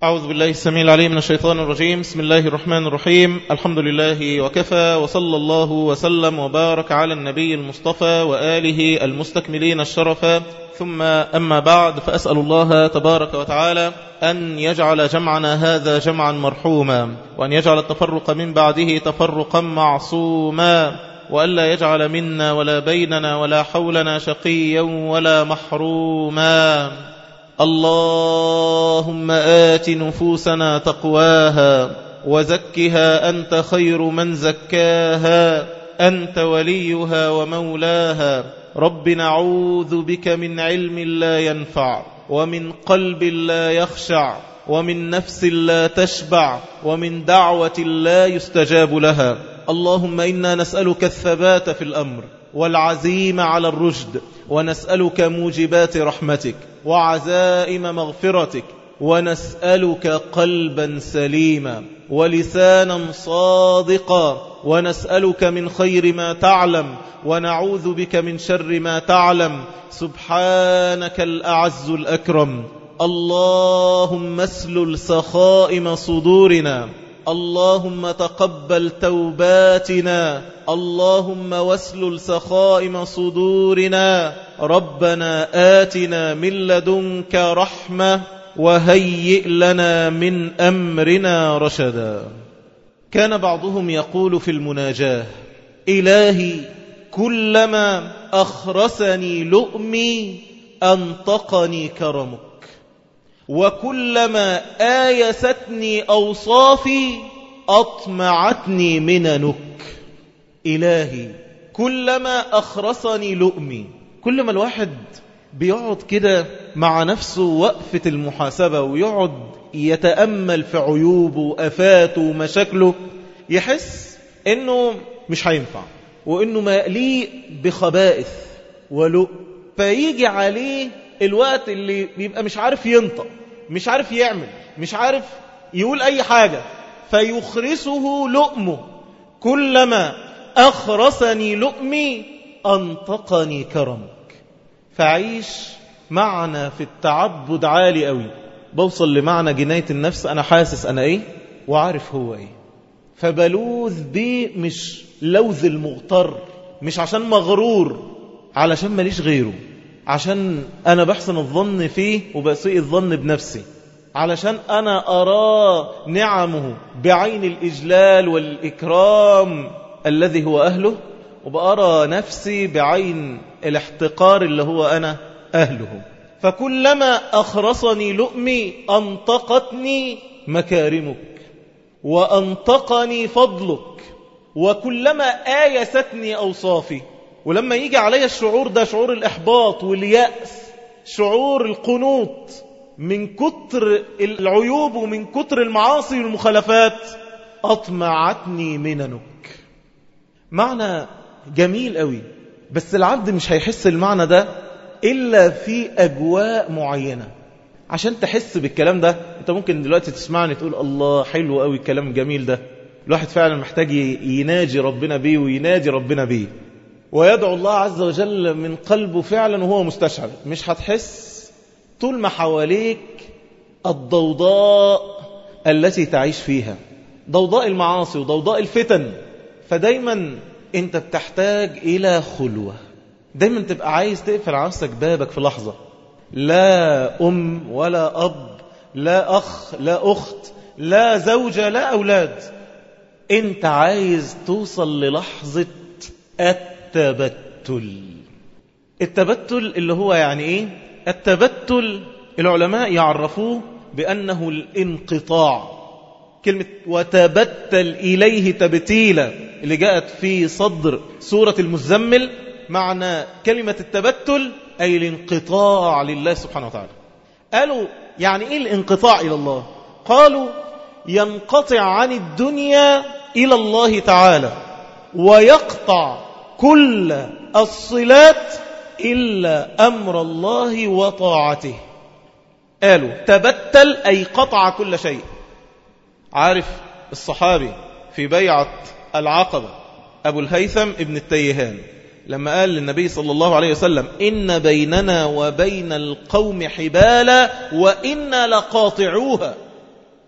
أعوذ بالله السميع العليم من الشيطان الرجيم بسم الله الرحمن الرحيم الحمد لله وكفى وصلى الله وسلم وبارك على النبي المصطفى وآله المستكملين الشرفا ثم أما بعد فأسأل الله تبارك وتعالى أن يجعل جمعنا هذا جمعا مرحوما وأن يجعل التفرق من بعده تفرقا معصوما وألا يجعل منا ولا بيننا ولا حولنا شقيا ولا محروما اللهم آت نفوسنا تقواها وزكها أنت خير من زكاها أنت وليها ومولاها رب نعوذ بك من علم لا ينفع ومن قلب لا يخشع ومن نفس لا تشبع ومن دعوة لا يستجاب لها اللهم إنا نسألك الثبات في الأمر والعزيم على الرشد ونسألك موجبات رحمتك وعزائم مغفرتك ونسألك قلبا سليما ولسانا صادقا ونسألك من خير ما تعلم ونعوذ بك من شر ما تعلم سبحانك الأعز الأكرم اللهم اسلل سخائم صدورنا اللهم تقبل توباتنا اللهم واسلل سخائم صدورنا ربنا آتنا من لدنك رحمة وهيئ لنا من أمرنا رشدا كان بعضهم يقول في المناجاة إلهي كلما أخرسني لؤمي أنطقني كرمك وكلما آيستني أوصافي أطمعتني مننك إلهي كلما أخرسني لؤمي كل ما الواحد بيقعد كده مع نفسه وقفة المحاسبة ويقعد يتأمل في عيوبه وأفاته ومشاكله يحس إنه مش هينفع وإنه مليء بخبائث ولؤ فيجي عليه الوقت اللي بيبقى مش عارف ينطق مش عارف يعمل مش عارف يقول أي حاجة فيخرسه لؤمه كلما أخرسني لؤمي أنطقني كرمك فعيش معنى في التعبد عالي قوي بوصل لمعنى جناية النفس أنا حاسس أنا إيه وعارف هو إيه فبلوذ بيه مش لوذ المغتر مش عشان مغرور علشان ماليش غيره عشان أنا بحسن الظن فيه وبسيء الظن بنفسي علشان أنا أرى نعمه بعين الإجلال والإكرام الذي هو أهله وبأرى نفسي بعين الاحتقار اللي هو أنا أهله فكلما أخرصني لؤمي أنطقتني مكارمك وأنطقني فضلك وكلما آيستني أوصافي ولما يجي علي الشعور ده شعور الإحباط واليأس شعور القنوط من كتر العيوب ومن كتر المعاصي والمخالفات أطمعتني مننك معنى جميل قوي بس العبد مش هيحس المعنى ده إلا في أجواء معينة عشان تحس بالكلام ده انت ممكن دلوقتي تسمعني تقول الله حلو قوي الكلام الجميل ده الواحد فعلا محتاج يناجي ربنا بيه وينادي ربنا بيه ويدعو الله عز وجل من قلبه فعلا وهو مستشعر مش هتحس طول ما حواليك الضوضاء التي تعيش فيها ضوضاء المعاصي وضوضاء الفتن فدايما انت بتحتاج الى خلوة دايما تبقى عايز تقفل على نفسك بابك في لحظة لا أم ولا أب لا أخ لا أخت لا زوجة لا أولاد انت عايز توصل للحظة التبتل التبتل اللي هو يعني ايه التبتل العلماء يعرفوه بأنه الانقطاع كلمة وتبتل إليه تبتيلا اللي جاءت في صدر سورة المزمل معنى كلمة التبتل أي الانقطاع لله سبحانه وتعالى قالوا يعني إيه الانقطاع إلى الله قالوا ينقطع عن الدنيا إلى الله تعالى ويقطع كل الصلات إلا أمر الله وطاعته قالوا تبتل أي قطع كل شيء عارف الصحابي في بيعة العقبة أبو الهيثم ابن التيهان لما قال للنبي صلى الله عليه وسلم إن بيننا وبين القوم حبالا وإنا لقاطعوها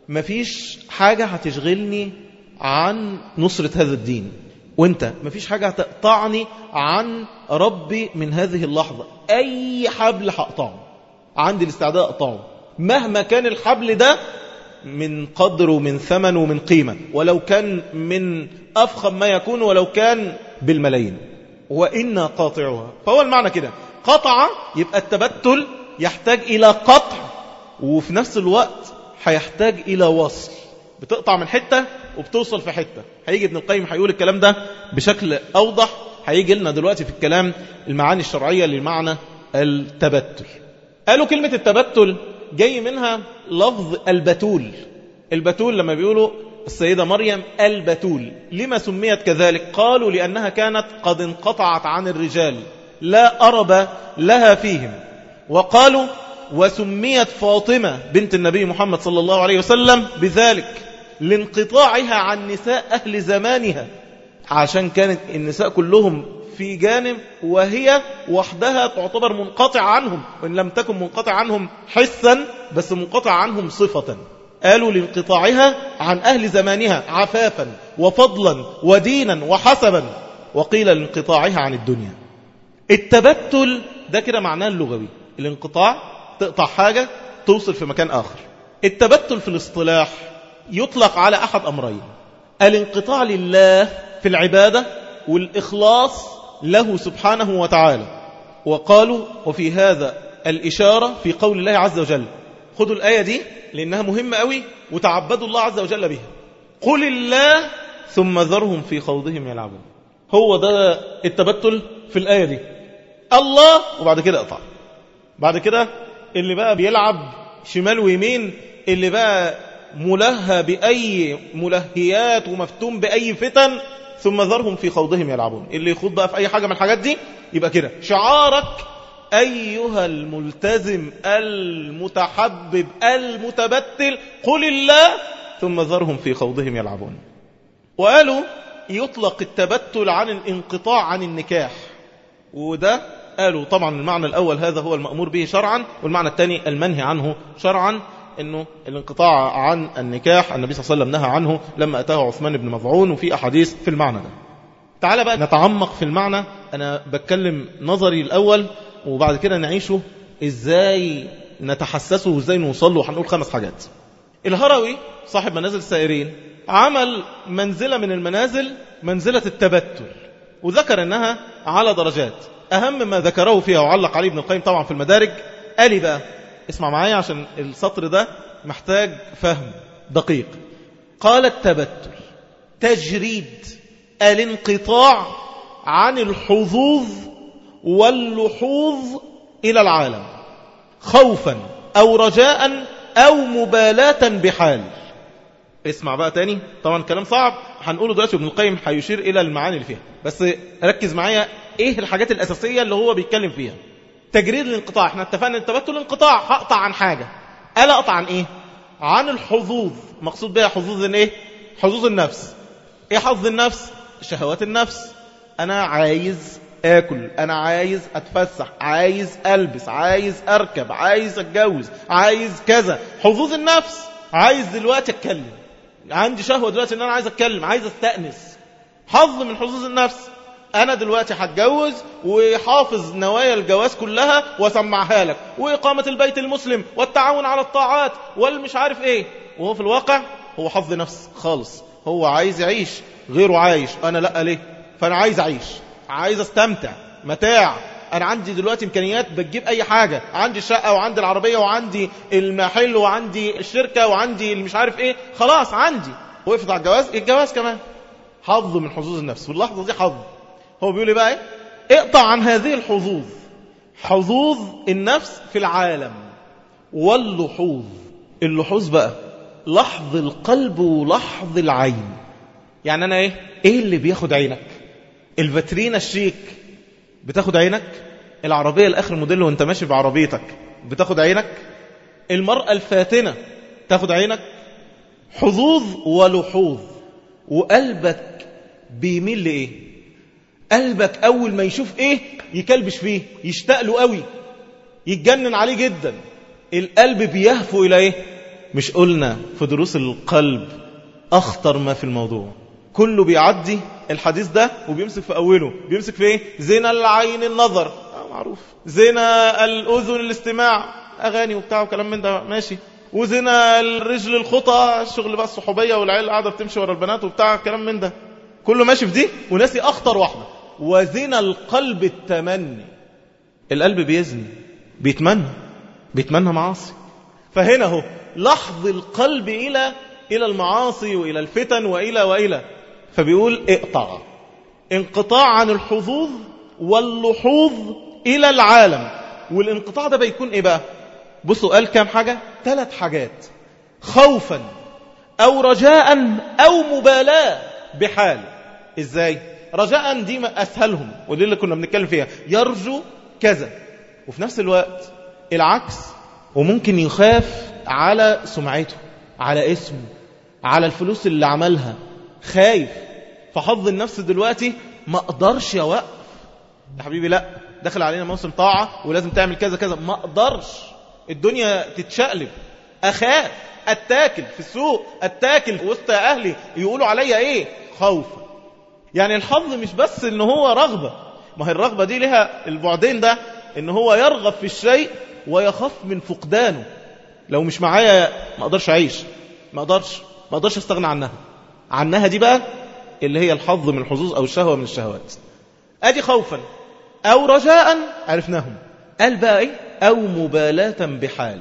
مفيش حاجة هتشغلني عن نصرة هذا الدين وانت مفيش حاجة هتقطعني عن ربي من هذه اللحظة اي حبل هقطعه عندي الاستعداد اقطعه مهما كان الحبل ده من قدر ومن ثمن ومن قيمة ولو كان من أفخم ما يكون ولو كان بالملايين وإنا قاطعها فهو المعنى كده قطع يبقى التبتل يحتاج إلى قطع وفي نفس الوقت هيحتاج إلى وصل بتقطع من حتة وبتوصل في حتة هيجي ابن القيم هيقول الكلام ده بشكل أوضح هيجي لنا دلوقتي في الكلام المعاني الشرعية للمعنى التبتل قالوا كلمة التبتل جاي منها لفظ البتول البتول لما بيقولوا السيدة مريم البتول لما سميت كذلك قالوا لأنها كانت قد انقطعت عن الرجال لا أرب لها فيهم وقالوا وسميت فاطمة بنت النبي محمد صلى الله عليه وسلم بذلك لانقطاعها عن نساء أهل زمانها عشان كانت النساء كلهم في جانب وهي وحدها تعتبر منقطع عنهم وإن لم تكن منقطع عنهم حسا بس منقطع عنهم صفة قالوا لانقطاعها عن أهل زمانها عفافا وفضلا ودينا وحسبا وقيل لانقطاعها عن الدنيا التبتل ده كده معناه اللغوي الانقطاع تقطع حاجة توصل في مكان آخر التبتل في الاصطلاح يطلق على أحد أمرين الانقطاع لله في العبادة والإخلاص له سبحانه وتعالى وقالوا وفي هذا الإشارة في قول الله عز وجل خذوا الآية دي لأنها مهمة قوي وتعبدوا الله عز وجل بها قل الله ثم ذرهم في خوضهم يلعبون هو ده التبتل في الآية دي الله وبعد كده اقطع بعد كده اللي بقى بيلعب شمال ويمين اللي بقى ملهى بأي ملهيات ومفتون بأي فتن ثم ذرهم في خوضهم يلعبون اللي يخوض بقى في أي حاجة من الحاجات دي يبقى كده شعارك أيها الملتزم المتحبب المتبتل قل الله ثم ذرهم في خوضهم يلعبون وقالوا يطلق التبتل عن الانقطاع عن النكاح وده قالوا طبعا المعنى الأول هذا هو المأمور به شرعا والمعنى الثاني المنهي عنه شرعا انه الانقطاع عن النكاح النبي صلى الله عليه وسلم نهى عنه لما اتاه عثمان بن مظعون وفي احاديث في المعنى ده تعال بقى نتعمق في المعنى انا بتكلم نظري الاول وبعد كده نعيشه ازاي نتحسسه وازاي نوصل له وهنقول خمس حاجات الهروي صاحب منازل السائرين عمل منزلة من المنازل منزلة التبتل وذكر انها على درجات اهم ما ذكره فيها وعلق عليه ابن القيم طبعا في المدارج قال بقى اسمع معايا عشان السطر ده محتاج فهم دقيق قال التبتل تجريد الانقطاع عن الحظوظ واللحوظ إلى العالم خوفا أو رجاء أو مبالاة بحال اسمع بقى تاني طبعا كلام صعب هنقوله دلوقتي ابن القيم هيشير إلى المعاني اللي فيها بس ركز معايا ايه الحاجات الأساسية اللي هو بيتكلم فيها تجريد الانقطاع احنا اتفقنا التبتل انقطاع هقطع عن حاجة ألا أقطع عن ايه عن الحظوظ مقصود بها حظوظ ايه حظوظ النفس ايه حظ النفس شهوات النفس انا عايز اكل انا عايز اتفسح عايز البس عايز اركب عايز اتجوز عايز كذا حظوظ النفس عايز دلوقتي اتكلم عندي شهوة دلوقتي ان انا عايز اتكلم عايز استأنس حظ من حظوظ النفس انا دلوقتي هتجوز وحافظ نوايا الجواز كلها واسمعها لك واقامة البيت المسلم والتعاون على الطاعات والمش عارف ايه وهو في الواقع هو حظ نفس خالص هو عايز يعيش غيره عايش انا لا ليه فانا عايز اعيش عايز استمتع متاع انا عندي دلوقتي امكانيات بتجيب اي حاجة عندي الشقة وعندي العربية وعندي المحل وعندي الشركة وعندي مش عارف ايه خلاص عندي وقفت على الجواز الجواز كمان حظ من حظوظ النفس واللحظة دي حظ هو بيقول لي بقى ايه اقطع عن هذه الحظوظ حظوظ النفس في العالم واللحوظ اللحوظ بقى لحظ القلب ولحظ العين يعني انا ايه ايه اللي بياخد عينك الفاترينا الشيك بتاخد عينك العربية الاخر موديل وانت ماشي بعربيتك بتاخد عينك المرأة الفاتنة تاخد عينك حظوظ ولحوظ وقلبك بيميل لايه قلبك اول ما يشوف ايه يكلبش فيه يشتاق له قوي يتجنن عليه جدا القلب بيهفو الى ايه مش قلنا في دروس القلب أخطر ما في الموضوع كله بيعدي الحديث ده وبيمسك في أوله بيمسك في ايه زنا العين النظر آه معروف زنا الأذن الاستماع أغاني وبتاع وكلام من ده ماشي وزنا الرجل الخطى الشغل بقى الصحوبية والعيال قاعدة بتمشي ورا البنات وبتاع كلام من ده كله ماشي في دي وناسي أخطر واحدة وزنا القلب التمني القلب بيزني بيتمنى بيتمنى معاصي فهنا هو لحظ القلب إلى إلى المعاصي وإلى الفتن وإلى وإلى فبيقول اقطع انقطاع عن الحظوظ واللحوظ إلى العالم والانقطاع ده بيكون إيه بقى بصوا قال كام حاجة ثلاث حاجات خوفا أو رجاء أو مبالاة بحال إزاي رجاء دي أسهلهم ودي اللي كنا بنتكلم فيها يرجو كذا وفي نفس الوقت العكس وممكن يخاف على سمعته على اسمه على الفلوس اللي عملها خايف فحظ النفس دلوقتي ما اقدرش اوقف يا حبيبي لا دخل علينا موسم طاعة ولازم تعمل كذا كذا ما اقدرش الدنيا تتشقلب اخاف اتاكل في السوق اتاكل وسط اهلي يقولوا عليا ايه خوفا يعني الحظ مش بس ان هو رغبة ما هي الرغبة دي لها البعدين ده ان هو يرغب في الشيء ويخاف من فقدانه لو مش معايا ما اقدرش اعيش ما اقدرش ما اقدرش استغنى عنها عنها دي بقى اللي هي الحظ من الحظوظ او الشهوة من الشهوات ادي خوفا او رجاء عرفناهم قال بقى ايه او مبالاة بحال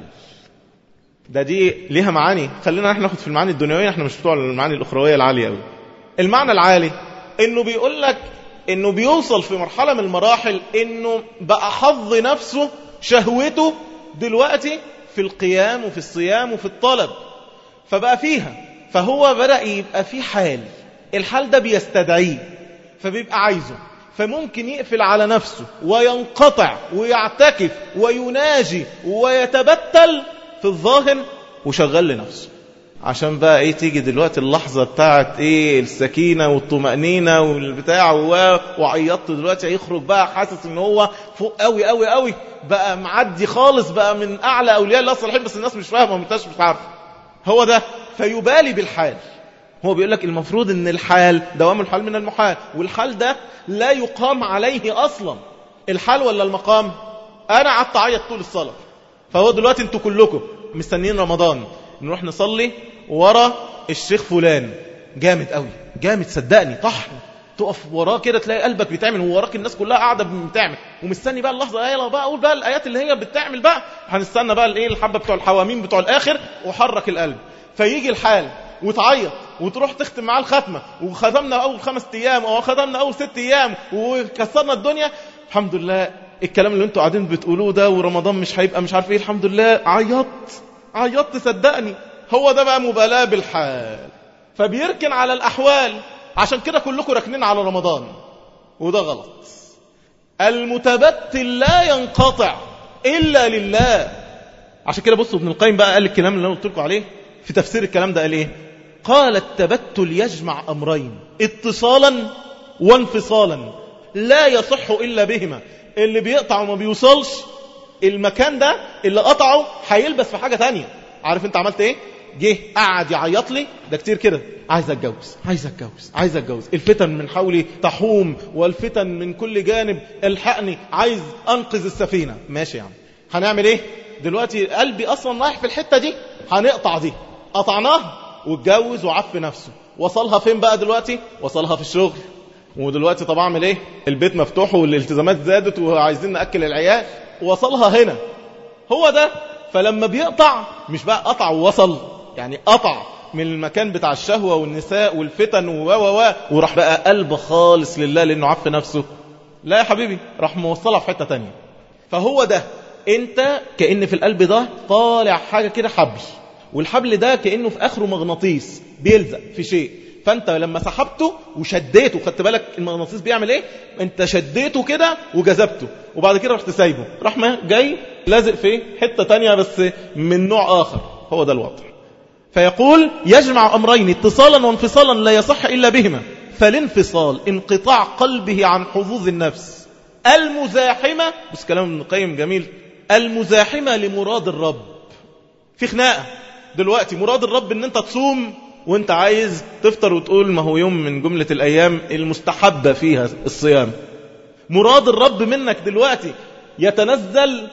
ده دي ليها معاني خلينا احنا ناخد في المعاني الدنيوية احنا مش بتوع المعاني الاخروية العالية قوي المعنى العالي انه بيقول لك انه بيوصل في مرحلة من المراحل انه بقى حظ نفسه شهوته دلوقتي في القيام وفي الصيام وفي الطلب فبقى فيها فهو بدأ يبقى في حال الحال ده بيستدعيه فبيبقى عايزه فممكن يقفل على نفسه وينقطع ويعتكف ويناجي ويتبتل في الظاهر وشغل لنفسه عشان بقى ايه تيجي دلوقتي اللحظة بتاعت ايه السكينة والطمأنينة والبتاع وعيطت دلوقتي هيخرج بقى حاسس ان هو فوق قوي قوي قوي بقى معدي خالص بقى من اعلى اولياء الله الصالحين بس الناس مش فاهمه وما مش عارفه هو ده فيبالي بالحال هو بيقول لك المفروض ان الحال دوام الحال من المحال والحال ده لا يقام عليه اصلا الحال ولا المقام انا قعدت اعيط طول الصلاه فهو دلوقتي انتوا كلكم مستنيين رمضان نروح نصلي ورا الشيخ فلان جامد قوي جامد صدقني طحن تقف وراه كده تلاقي قلبك بيتعمل ووراك الناس كلها قاعده بتعمل ومستني بقى اللحظه يلا بقى اقول بقى الايات اللي هي بتعمل بقى هنستنى بقى الايه الحبه بتوع الحواميم بتوع الاخر وحرك القلب فيجي الحال وتعيط وتروح تختم معاه الختمه وختمنا اول خمس ايام او ختمنا اول ست ايام وكسرنا الدنيا الحمد لله الكلام اللي انتوا قاعدين بتقولوه ده ورمضان مش هيبقى مش عارف ايه الحمد لله عيطت عيطت صدقني هو ده بقى مبالاه بالحال فبيركن على الاحوال عشان كده كلكم راكنين على رمضان وده غلط المتبتل لا ينقطع إلا لله عشان كده بصوا ابن القيم بقى قال الكلام اللي انا قلت لكم عليه في تفسير الكلام ده قال ايه قال التبتل يجمع امرين اتصالا وانفصالا لا يصح الا بهما اللي بيقطع وما بيوصلش المكان ده اللي قطعه هيلبس في حاجه تانية عارف انت عملت ايه جه قعد يعيط لي ده كتير كده عايز اتجوز عايز اتجوز عايز اتجوز الفتن من حولي تحوم والفتن من كل جانب الحقني عايز انقذ السفينه ماشي يا عم هنعمل ايه دلوقتي قلبي اصلا رايح في الحته دي هنقطع دي قطعناها واتجوز وعف نفسه وصلها فين بقى دلوقتي وصلها في الشغل ودلوقتي طب اعمل ايه البيت مفتوح والالتزامات زادت وعايزين ناكل العيال وصلها هنا هو ده فلما بيقطع مش بقى قطع ووصل يعني قطع من المكان بتاع الشهوة والنساء والفتن و و و وراح بقى قلب خالص لله لأنه عف نفسه لا يا حبيبي راح موصلها في حتة تانية فهو ده انت كأن في القلب ده طالع حاجة كده حبل والحبل ده كأنه في آخره مغناطيس بيلزق في شيء فانت لما سحبته وشديته خدت بالك المغناطيس بيعمل ايه انت شديته كده وجذبته وبعد كده رحت سايبه راح ما جاي لازق في حتة تانية بس من نوع آخر هو ده الوضع فيقول يجمع أمرين اتصالا وانفصالا لا يصح إلا بهما فالانفصال انقطاع قلبه عن حظوظ النفس المزاحمة بس كلام ابن القيم جميل المزاحمة لمراد الرب في خناقة دلوقتي مراد الرب ان انت تصوم وانت عايز تفطر وتقول ما هو يوم من جملة الايام المستحبة فيها الصيام مراد الرب منك دلوقتي يتنزل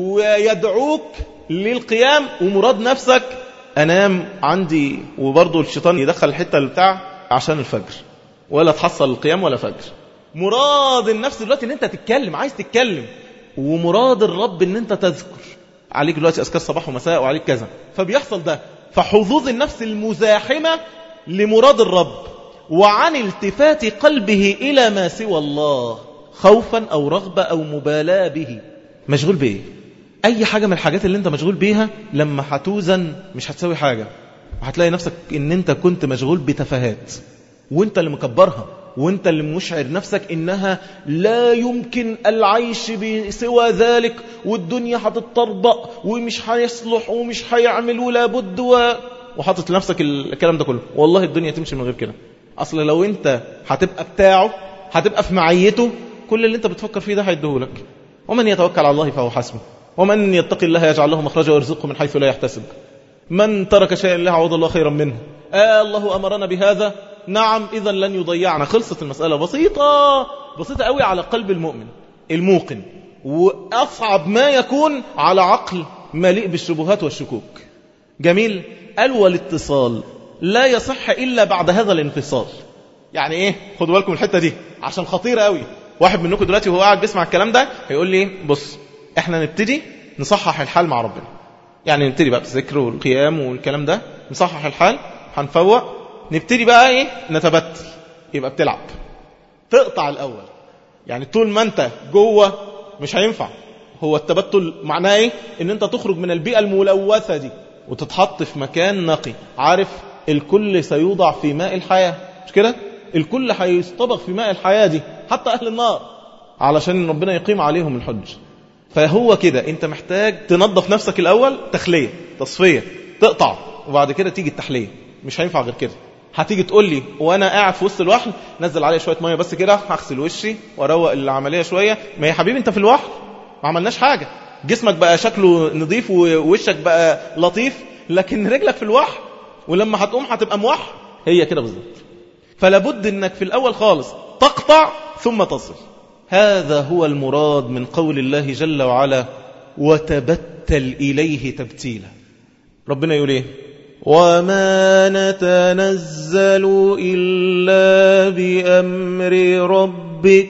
ويدعوك للقيام ومراد نفسك انام عندي وبرضه الشيطان يدخل الحتة اللي بتاع عشان الفجر ولا تحصل القيام ولا فجر مراد النفس دلوقتي ان انت تتكلم عايز تتكلم ومراد الرب ان انت تذكر عليك دلوقتي اذكار صباح ومساء وعليك كذا فبيحصل ده فحظوظ النفس المزاحمة لمراد الرب وعن التفات قلبه إلى ما سوى الله خوفا أو رغبة أو مبالاة به مشغول بإيه أي حاجة من الحاجات اللي أنت مشغول بيها لما هتوزن مش هتسوي حاجة وهتلاقي نفسك أن أنت كنت مشغول بتفاهات وانت اللي مكبرها وانت اللي مشعر نفسك انها لا يمكن العيش بسوى ذلك والدنيا هتتطربق ومش هيصلح ومش هيعمل ولا بد و... وحاطط لنفسك الكلام ده كله والله الدنيا تمشي من غير كده اصل لو انت هتبقى بتاعه هتبقى في معيته كل اللي انت بتفكر فيه ده هيديهولك ومن يتوكل على الله فهو حسبه ومن يتقي الله يجعل له مخرجا ويرزقه من حيث لا يحتسب من ترك شيئا له عوض الله خيرا منه آه الله أمرنا بهذا نعم إذا لن يضيعنا خلصت المسألة بسيطة بسيطة قوي على قلب المؤمن الموقن وأصعب ما يكون على عقل مليء بالشبهات والشكوك جميل قال والاتصال لا يصح إلا بعد هذا الانفصال يعني إيه خدوا بالكم الحتة دي عشان خطيرة قوي واحد منكم دلوقتي وهو قاعد بيسمع الكلام ده هيقول لي بص احنا نبتدي نصحح الحال مع ربنا يعني نبتدي بقى بالذكر والقيام والكلام ده نصحح الحال هنفوق نبتدي بقى ايه نتبتل يبقى بتلعب تقطع الاول يعني طول ما انت جوه مش هينفع هو التبتل معناه ايه ان انت تخرج من البيئة الملوثة دي وتتحط في مكان نقي عارف الكل سيوضع في ماء الحياة مش كده الكل هيصطبغ في ماء الحياة دي حتى اهل النار علشان ربنا يقيم عليهم الحج فهو كده انت محتاج تنظف نفسك الاول تخلية تصفية تقطع وبعد كده تيجي التحلية مش هينفع غير كده هتيجي تقول لي وانا قاعد في وسط الوحل نزل عليا شويه ميه بس كده هغسل وشي واروق العمليه شويه ما يا حبيبي انت في الوحل ما عملناش حاجه جسمك بقى شكله نظيف ووشك بقى لطيف لكن رجلك في الوحل ولما هتقوم هتبقى موحل هي كده بالظبط فلا بد انك في الاول خالص تقطع ثم تصل هذا هو المراد من قول الله جل وعلا وتبتل اليه تبتيلا ربنا يقول ايه وما نتنزل إلا بأمر ربك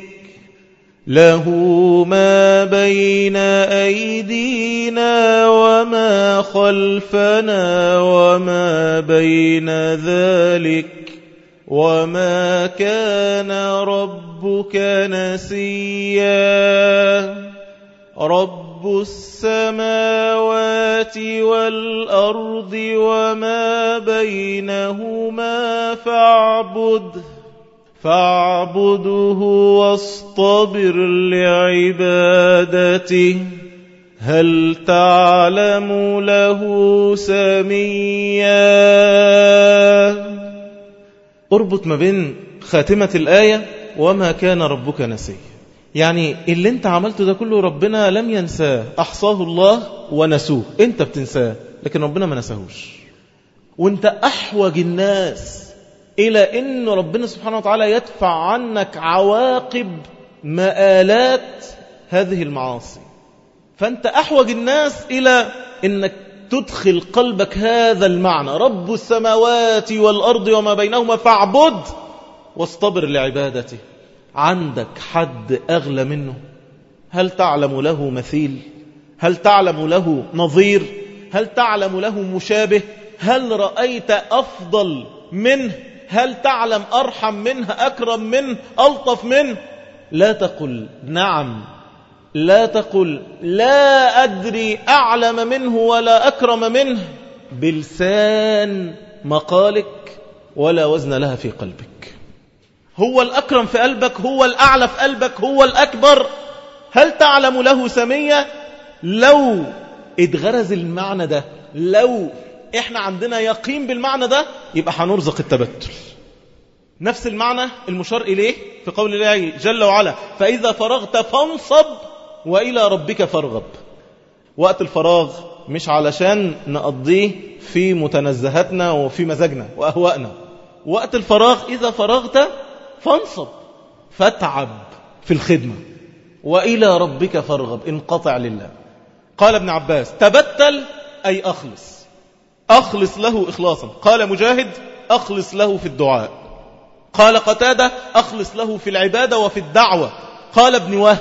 له ما بين أيدينا وما خلفنا وما بين ذلك وما كان ربك نسيا رب السماوات والأرض وما بينهما فاعبده فاعبده واصطبر لعبادته هل تعلم له سميا اربط ما بين خاتمة الآية وما كان ربك نسيا يعني اللي انت عملته ده كله ربنا لم ينساه أحصاه الله ونسوه انت بتنساه لكن ربنا ما نساهوش وانت أحوج الناس إلى أن ربنا سبحانه وتعالى يدفع عنك عواقب مآلات هذه المعاصي فأنت أحوج الناس إلى أنك تدخل قلبك هذا المعنى رب السماوات والأرض وما بينهما فاعبد واصطبر لعبادته عندك حد أغلى منه هل تعلم له مثيل هل تعلم له نظير هل تعلم له مشابه هل رأيت أفضل منه هل تعلم أرحم منه أكرم منه ألطف منه لا تقل نعم لا تقل لا أدري أعلم منه ولا أكرم منه بلسان مقالك ولا وزن لها في قلبك هو الأكرم في قلبك هو الأعلى في قلبك هو الأكبر هل تعلم له سمية لو اتغرز المعنى ده لو احنا عندنا يقين بالمعنى ده يبقى هنرزق التبتل نفس المعنى المشار إليه في قول الله جل وعلا فإذا فرغت فانصب وإلى ربك فارغب وقت الفراغ مش علشان نقضيه في متنزهاتنا وفي مزاجنا وأهوائنا وقت الفراغ إذا فرغت فانصب فاتعب في الخدمة وإلى ربك فارغب انقطع لله قال ابن عباس تبتل أي أخلص أخلص له إخلاصا قال مجاهد أخلص له في الدعاء قال قتادة أخلص له في العبادة وفي الدعوة قال ابن وهب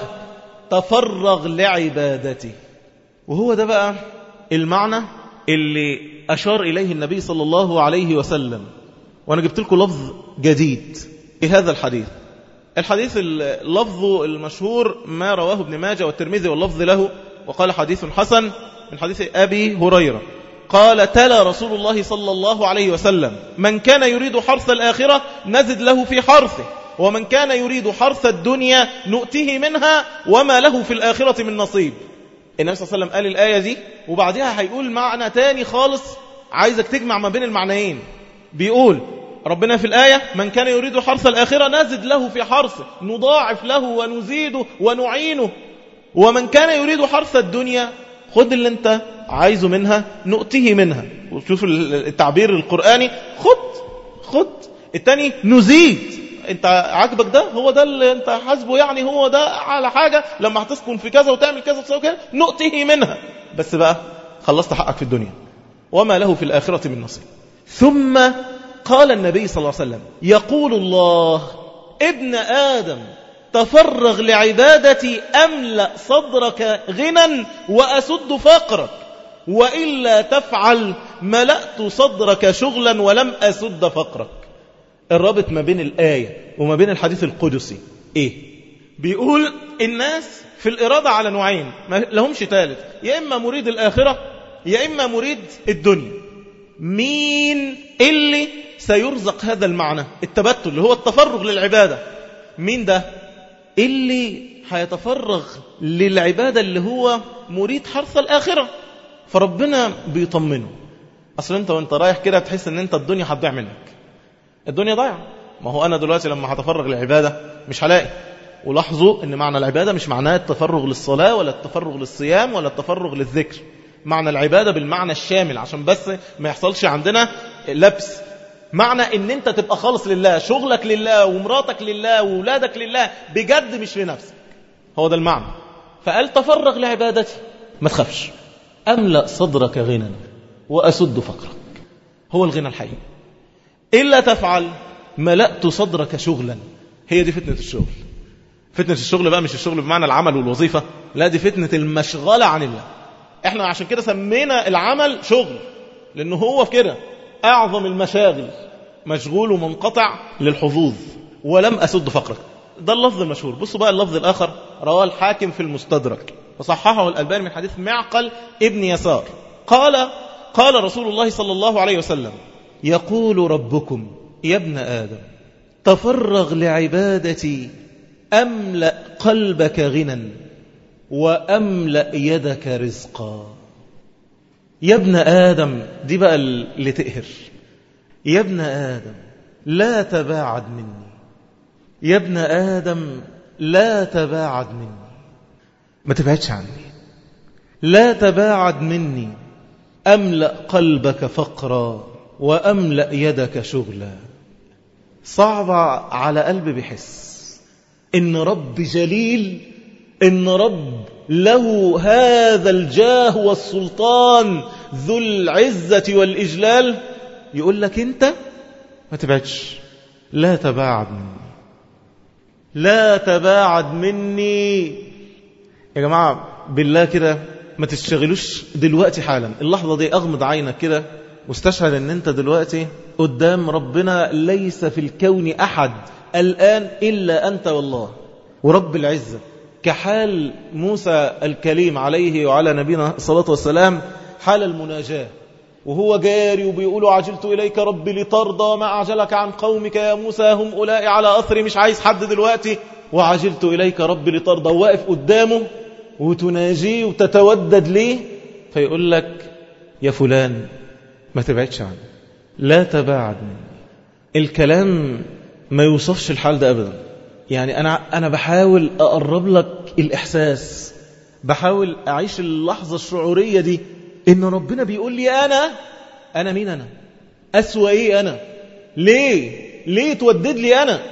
تفرغ لعبادته وهو ده بقى المعنى اللي أشار إليه النبي صلى الله عليه وسلم وأنا جبت لكم لفظ جديد في هذا الحديث الحديث اللفظ المشهور ما رواه ابن ماجه والترمذي واللفظ له وقال حديث حسن من حديث أبي هريرة قال تلا رسول الله صلى الله عليه وسلم من كان يريد حرث الآخرة نزد له في حرثه ومن كان يريد حرث الدنيا نؤته منها وما له في الآخرة من نصيب النبي صلى الله عليه وسلم قال الآية دي وبعدها هيقول معنى تاني خالص عايزك تجمع ما بين المعنيين بيقول ربنا في الآية من كان يريد حرث الآخرة نزد له في حرثه نضاعف له ونزيده ونعينه ومن كان يريد حرث الدنيا خد اللي انت عايزه منها نؤته منها وشوف التعبير القرآني خد خد التاني نزيد انت عاجبك ده هو ده اللي انت حاسبه يعني هو ده على حاجة لما هتسكن في كذا وتعمل كذا وتسوي كذا نؤته منها بس بقى خلصت حقك في الدنيا وما له في الآخرة من نصيب ثم قال النبي صلى الله عليه وسلم يقول الله ابن آدم تفرغ لعبادتي أملأ صدرك غنى وأسد فقرك وإلا تفعل ملأت صدرك شغلا ولم أسد فقرك الرابط ما بين الآية وما بين الحديث القدسي إيه بيقول الناس في الإرادة على نوعين ما لهمش ثالث يا إما مريد الآخرة يا إما مريد الدنيا مين اللي سيرزق هذا المعنى التبتل اللي هو التفرغ للعبادة مين ده اللي هيتفرغ للعبادة اللي هو مريد حرث الآخرة فربنا بيطمنه أصل أنت وانت رايح كده تحس أن أنت الدنيا هتضيع منك الدنيا ضايعة ما هو أنا دلوقتي لما هتفرغ للعبادة مش هلاقي ولاحظوا أن معنى العبادة مش معناه التفرغ للصلاة ولا التفرغ للصيام ولا التفرغ للذكر معنى العبادة بالمعنى الشامل عشان بس ما يحصلش عندنا لبس معنى ان انت تبقى خالص لله شغلك لله ومراتك لله وولادك لله بجد مش لنفسك هو ده المعنى فقال تفرغ لعبادتي ما تخافش أملأ صدرك غنى وأسد فقرك هو الغنى الحقيقي إلا تفعل ملأت صدرك شغلا هي دي فتنة الشغل فتنة الشغل بقى مش الشغل بمعنى العمل والوظيفة لا دي فتنة المشغلة عن الله احنا عشان كده سمينا العمل شغل لأنه هو في كده أعظم المشاغل مشغول ومنقطع للحظوظ ولم أسد فقرك ده اللفظ المشهور بصوا بقى اللفظ الآخر رواه الحاكم في المستدرك وصححه الألباني من حديث معقل ابن يسار قال قال رسول الله صلى الله عليه وسلم يقول ربكم يا ابن آدم تفرغ لعبادتي أملأ قلبك غنى وأملأ يدك رزقا يا ابن آدم دي بقى اللي تقهر يا ابن آدم لا تباعد مني يا ابن آدم لا تباعد مني ما تبعدش عني لا تباعد مني أملأ قلبك فقرا وأملأ يدك شغلا صعب على قلب بحس إن رب جليل إن رب له هذا الجاه والسلطان ذو العزة والإجلال يقول لك أنت ما تبعدش لا تباعد مني لا تباعد مني يا جماعة بالله كده ما تشتغلوش دلوقتي حالا اللحظة دي أغمض عينك كده واستشعر ان انت دلوقتي قدام ربنا ليس في الكون أحد الآن إلا أنت والله ورب العزة كحال موسى الكليم عليه وعلى نبينا الصلاة والسلام حال المناجاة وهو جاري وبيقول عجلت إليك ربي لترضى ما أعجلك عن قومك يا موسى هم أولئك على أثري مش عايز حد دلوقتي وعجلت إليك ربي لترضى واقف قدامه وتناجيه وتتودد ليه فيقول لك يا فلان ما تبعدش عنه لا تباعد مني الكلام ما يوصفش الحال ده أبدا يعني أنا, أنا بحاول أقرب لك الإحساس بحاول أعيش اللحظة الشعورية دي ان ربنا بيقول لي انا انا مين انا اسوى ايه انا ليه ليه تودد لي انا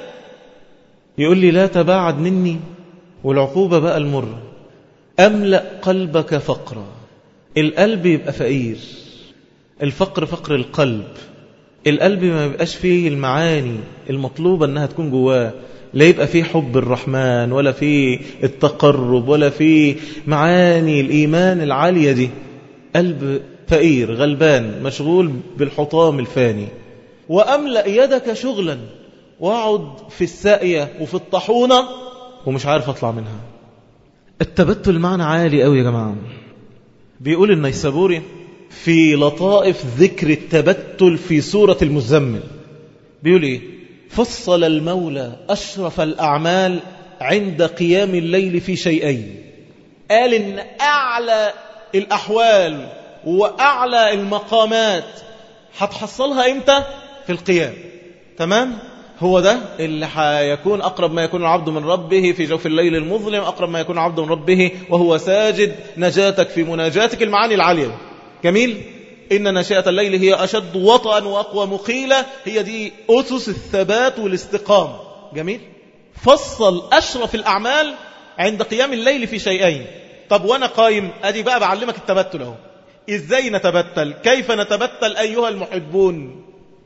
يقول لي لا تباعد مني والعقوبة بقى المرة أملأ قلبك فقرا القلب يبقى فقير الفقر فقر القلب القلب ما يبقاش فيه المعاني المطلوبة أنها تكون جواه لا يبقى فيه حب الرحمن ولا فيه التقرب ولا فيه معاني الإيمان العالية دي قلب فقير غلبان مشغول بالحطام الفاني وأملأ يدك شغلا واقعد في الساقية وفي الطحونة ومش عارف أطلع منها التبتل معنى عالي قوي يا جماعة بيقول النيسابوري في لطائف ذكر التبتل في سورة المزمل بيقول إيه فصل المولى أشرف الأعمال عند قيام الليل في شيئين قال إن أعلى الأحوال وأعلى المقامات هتحصلها إمتى في القيام تمام هو ده اللي هيكون أقرب ما يكون العبد من ربه في جوف الليل المظلم أقرب ما يكون العبد من ربه وهو ساجد نجاتك في مناجاتك المعاني العالية جميل إن ناشئة الليل هي أشد وطئا وأقوى مقيلة هي دي أسس الثبات والاستقامة جميل فصل أشرف الأعمال عند قيام الليل في شيئين طب وأنا قايم أدي بقى بعلمك التبتل أهو إزاي نتبتل كيف نتبتل أيها المحبون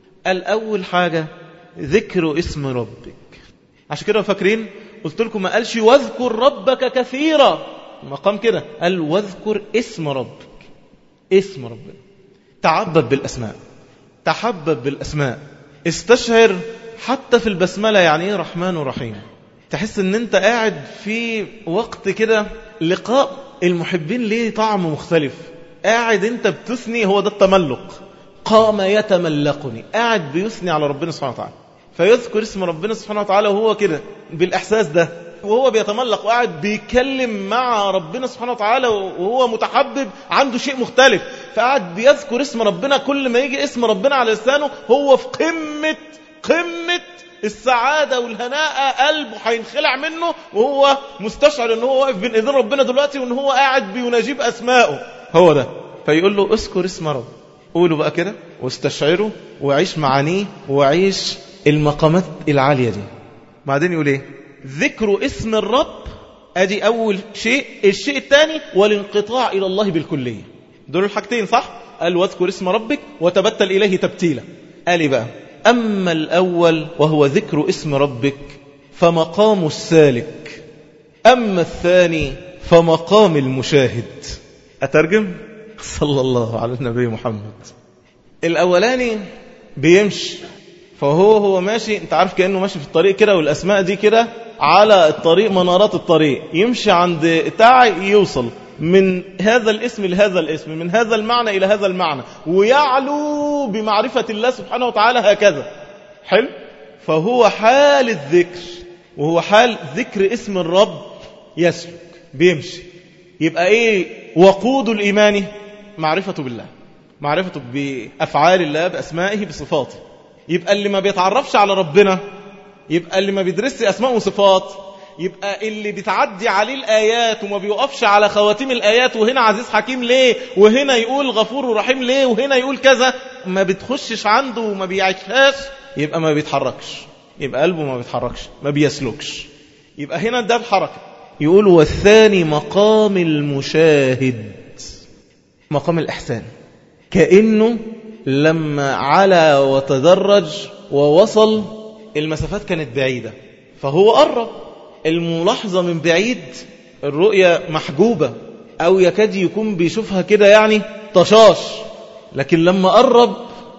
الأول حاجة ذكر اسم ربك عشان كده فاكرين قلت لكم ما قالش واذكر ربك كثيرا مقام كده قال واذكر اسم ربك اسم ربنا تعبد بالأسماء تحبب بالأسماء استشعر حتى في البسملة يعني ايه رحمن ورحيم تحس ان انت قاعد في وقت كده لقاء المحبين ليه طعم مختلف قاعد انت بتثني هو ده التملق قام يتملقني قاعد بيثني على ربنا سبحانه وتعالى فيذكر اسم ربنا سبحانه وتعالى وهو كده بالإحساس ده وهو بيتملق وقاعد بيتكلم مع ربنا سبحانه وتعالى وهو متحبب عنده شيء مختلف فقاعد بيذكر اسم ربنا كل ما يجي اسم ربنا على لسانه هو في قمة قمة السعادة والهناء قلبه هينخلع منه وهو مستشعر ان هو واقف بين ايدين ربنا دلوقتي وان هو قاعد بيناجيه باسمائه هو ده فيقول له اذكر اسم رب قولوا بقى كده واستشعروا وعيش معانيه وعيش المقامات العالية دي بعدين يقول ايه ذكر اسم الرب ادي اول شيء الشيء الثاني والانقطاع الى الله بالكلية دول الحاجتين صح قال واذكر اسم ربك وتبتل اليه تبتيلا قال إيه بقى اما الاول وهو ذكر اسم ربك فمقام السالك اما الثاني فمقام المشاهد اترجم صلى الله على النبي محمد الاولاني بيمشي فهو هو ماشي انت عارف كأنه ماشي في الطريق كده والأسماء دي كده على الطريق منارات الطريق يمشي عند تعي يوصل من هذا الاسم لهذا الاسم من هذا المعنى إلى هذا المعنى ويعلو بمعرفة الله سبحانه وتعالى هكذا حلو فهو حال الذكر وهو حال ذكر اسم الرب يسلك بيمشي يبقى ايه وقود الإيمان معرفة بالله معرفة بأفعال الله بأسمائه بصفاته يبقى اللي ما بيتعرفش على ربنا يبقى اللي ما بيدرسش أسماء وصفات يبقى اللي بتعدي عليه الآيات وما بيوقفش على خواتيم الآيات وهنا عزيز حكيم ليه وهنا يقول غفور ورحيم ليه وهنا يقول كذا ما بتخشش عنده وما بيعيشهاش يبقى ما بيتحركش يبقى قلبه ما بيتحركش ما بيسلكش يبقى هنا ده الحركة يقول والثاني مقام المشاهد مقام الإحسان كأنه لما علا وتدرج ووصل المسافات كانت بعيدة فهو قرب الملاحظة من بعيد الرؤية محجوبة أو يكاد يكون بيشوفها كده يعني طشاش لكن لما قرب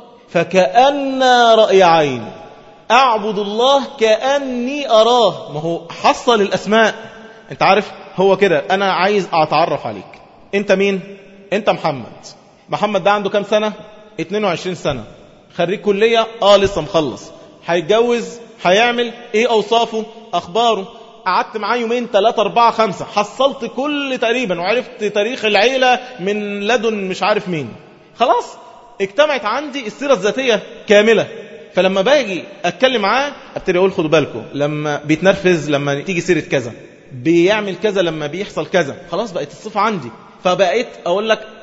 فكأن رأي عين أعبد الله كأني أراه ما هو حصل الأسماء أنت عارف هو كده أنا عايز أتعرف عليك أنت مين؟ أنت محمد محمد ده عنده كام سنة؟ 22 سنة خريج كلية اه لسه مخلص هيتجوز هيعمل ايه اوصافه اخباره قعدت معاه يومين ثلاثة أربعة خمسة حصلت كل تقريبا وعرفت تاريخ العيلة من لدن مش عارف مين خلاص اجتمعت عندي السيرة الذاتية كاملة فلما باجي اتكلم معاه ابتدي اقول خدوا بالكم لما بيتنرفز لما تيجي سيرة كذا بيعمل كذا لما بيحصل كذا خلاص بقت الصفة عندي فبقيت اقول لك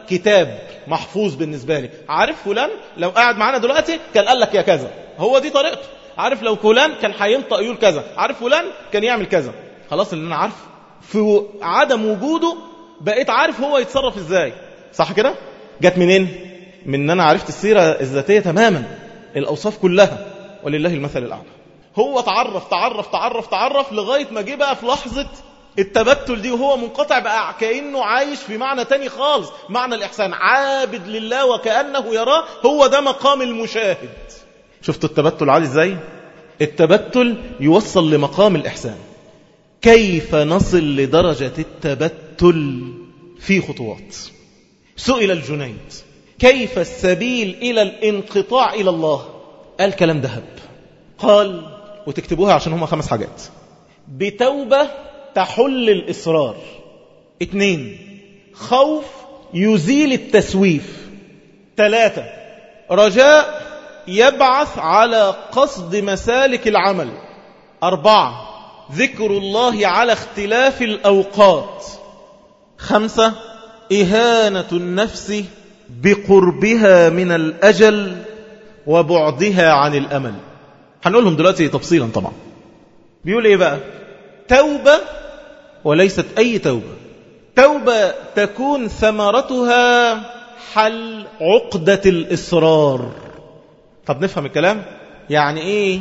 كتاب محفوظ بالنسبة لي عارف فلان لو قاعد معانا دلوقتي كان قال لك يا كذا هو دي طريقته عارف لو فلان كان هينطق يقول كذا عارف فلان كان يعمل كذا خلاص اللي انا عارفه في عدم وجوده بقيت عارف هو يتصرف ازاي صح كده جت منين من ان انا عرفت السيرة الذاتية تماما الاوصاف كلها ولله المثل الاعلى هو تعرف تعرف تعرف تعرف لغاية ما جه بقى في لحظة التبتل دي وهو منقطع بقى كأنه عايش في معنى تاني خالص معنى الإحسان عابد لله وكأنه يراه هو ده مقام المشاهد شفتوا التبتل عالي ازاي التبتل يوصل لمقام الإحسان كيف نصل لدرجة التبتل في خطوات سئل الجنيد كيف السبيل إلى الانقطاع إلى الله قال كلام ذهب قال وتكتبوها عشان هما خمس حاجات بتوبة تحل الإصرار اتنين خوف يزيل التسويف ثلاثة رجاء يبعث على قصد مسالك العمل أربعة ذكر الله على اختلاف الأوقات خمسة إهانة النفس بقربها من الأجل وبعدها عن الأمل هنقولهم دلوقتي تفصيلا طبعا بيقول ايه بقى توبة وليست أي توبة توبة تكون ثمرتها حل عقدة الإصرار طب نفهم الكلام يعني إيه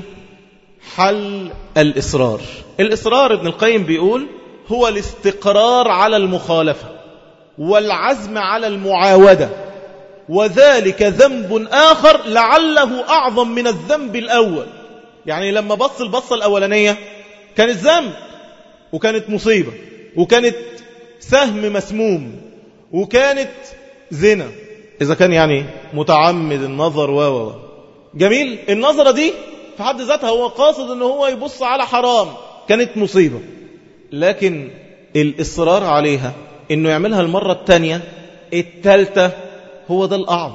حل الإصرار الإصرار ابن القيم بيقول هو الاستقرار على المخالفة والعزم على المعاودة وذلك ذنب آخر لعله أعظم من الذنب الأول يعني لما بص البصة الأولانية كانت ذنب وكانت مصيبة وكانت سهم مسموم وكانت زنا إذا كان يعني متعمد النظر و و جميل النظرة دي في حد ذاتها هو قاصد ان هو يبص على حرام كانت مصيبة لكن الإصرار عليها انه يعملها المرة الثانية الثالثة هو ده الأعظم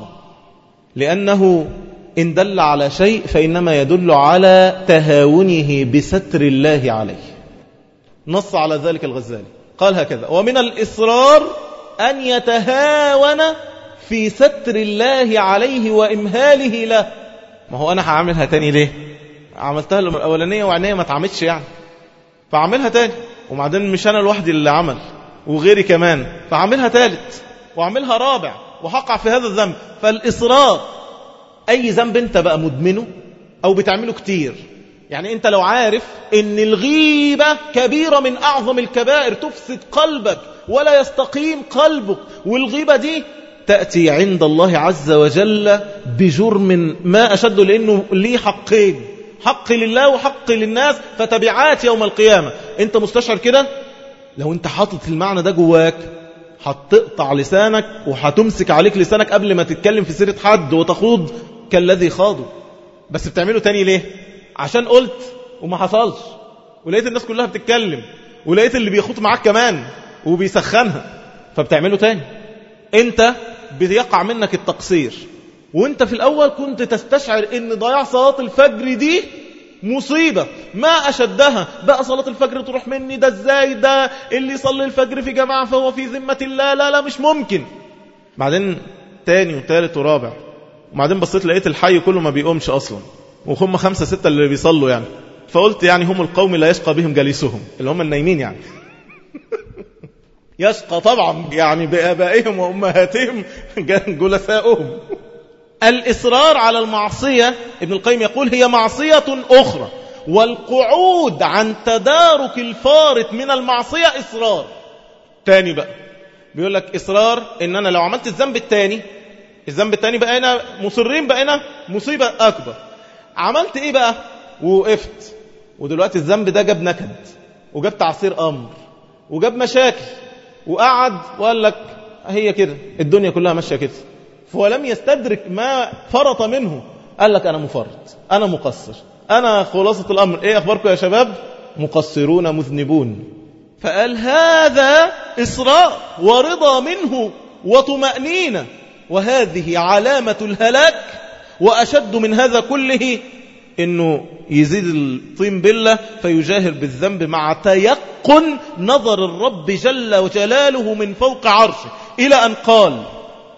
لأنه إن دل على شيء فإنما يدل على تهاونه بستر الله عليه نص على ذلك الغزالي قال هكذا ومن الإصرار أن يتهاون في ستر الله عليه وإمهاله له ما هو أنا هعملها تاني ليه عملتها الأولانية وعنية ما تعملش يعني فعملها تاني وبعدين مش أنا لوحدي اللي عمل وغيري كمان فعملها تالت وعملها رابع وهقع في هذا الذنب فالإصرار أي ذنب أنت بقى مدمنه أو بتعمله كتير يعني أنت لو عارف أن الغيبة كبيرة من أعظم الكبائر تفسد قلبك ولا يستقيم قلبك والغيبة دي تأتي عند الله عز وجل بجرم ما أشد لأنه ليه حقين حق لله وحق للناس فتبعات يوم القيامة أنت مستشعر كده لو أنت حاطط المعنى ده جواك هتقطع لسانك وهتمسك عليك لسانك قبل ما تتكلم في سيرة حد وتخوض كالذي خاضوا بس بتعمله تاني ليه عشان قلت وما حصلش ولقيت الناس كلها بتتكلم ولقيت اللي بيخوض معاك كمان وبيسخنها فبتعمله تاني انت بيقع منك التقصير وانت في الاول كنت تستشعر ان ضياع صلاة الفجر دي مصيبة ما أشدها بقى صلاة الفجر تروح مني ده ازاي ده اللي يصلي الفجر في جماعة فهو في ذمة الله لا لا مش ممكن بعدين تاني وتالت ورابع وبعدين بصيت لقيت الحي كله ما بيقومش أصلا وهم خمسة ستة اللي بيصلوا يعني فقلت يعني هم القوم لا يشقى بهم جليسهم اللي هم النايمين يعني يشقى طبعا يعني بآبائهم وأمهاتهم جلساؤهم الإصرار على المعصية ابن القيم يقول هي معصية أخرى والقعود عن تدارك الفارط من المعصية إصرار تاني بقى بيقول لك إصرار إن أنا لو عملت الذنب التاني الذنب التاني بقينا مصرين بقينا مصيبة أكبر عملت إيه بقى ووقفت ودلوقتي الذنب ده جاب نكد وجاب تعصير أمر وجاب مشاكل وقعد وقال لك هي كده الدنيا كلها ماشية كده ولم يستدرك ما فرط منه قال لك أنا مفرط أنا مقصر أنا خلاصة الأمر إيه أخباركم يا شباب مقصرون مذنبون فقال هذا إصرار ورضا منه وطمأنينة وهذه علامة الهلاك وأشد من هذا كله انه يزيد الطين بالله فيجاهر بالذنب مع تيقن نظر الرب جل وجلاله من فوق عرشه الى ان قال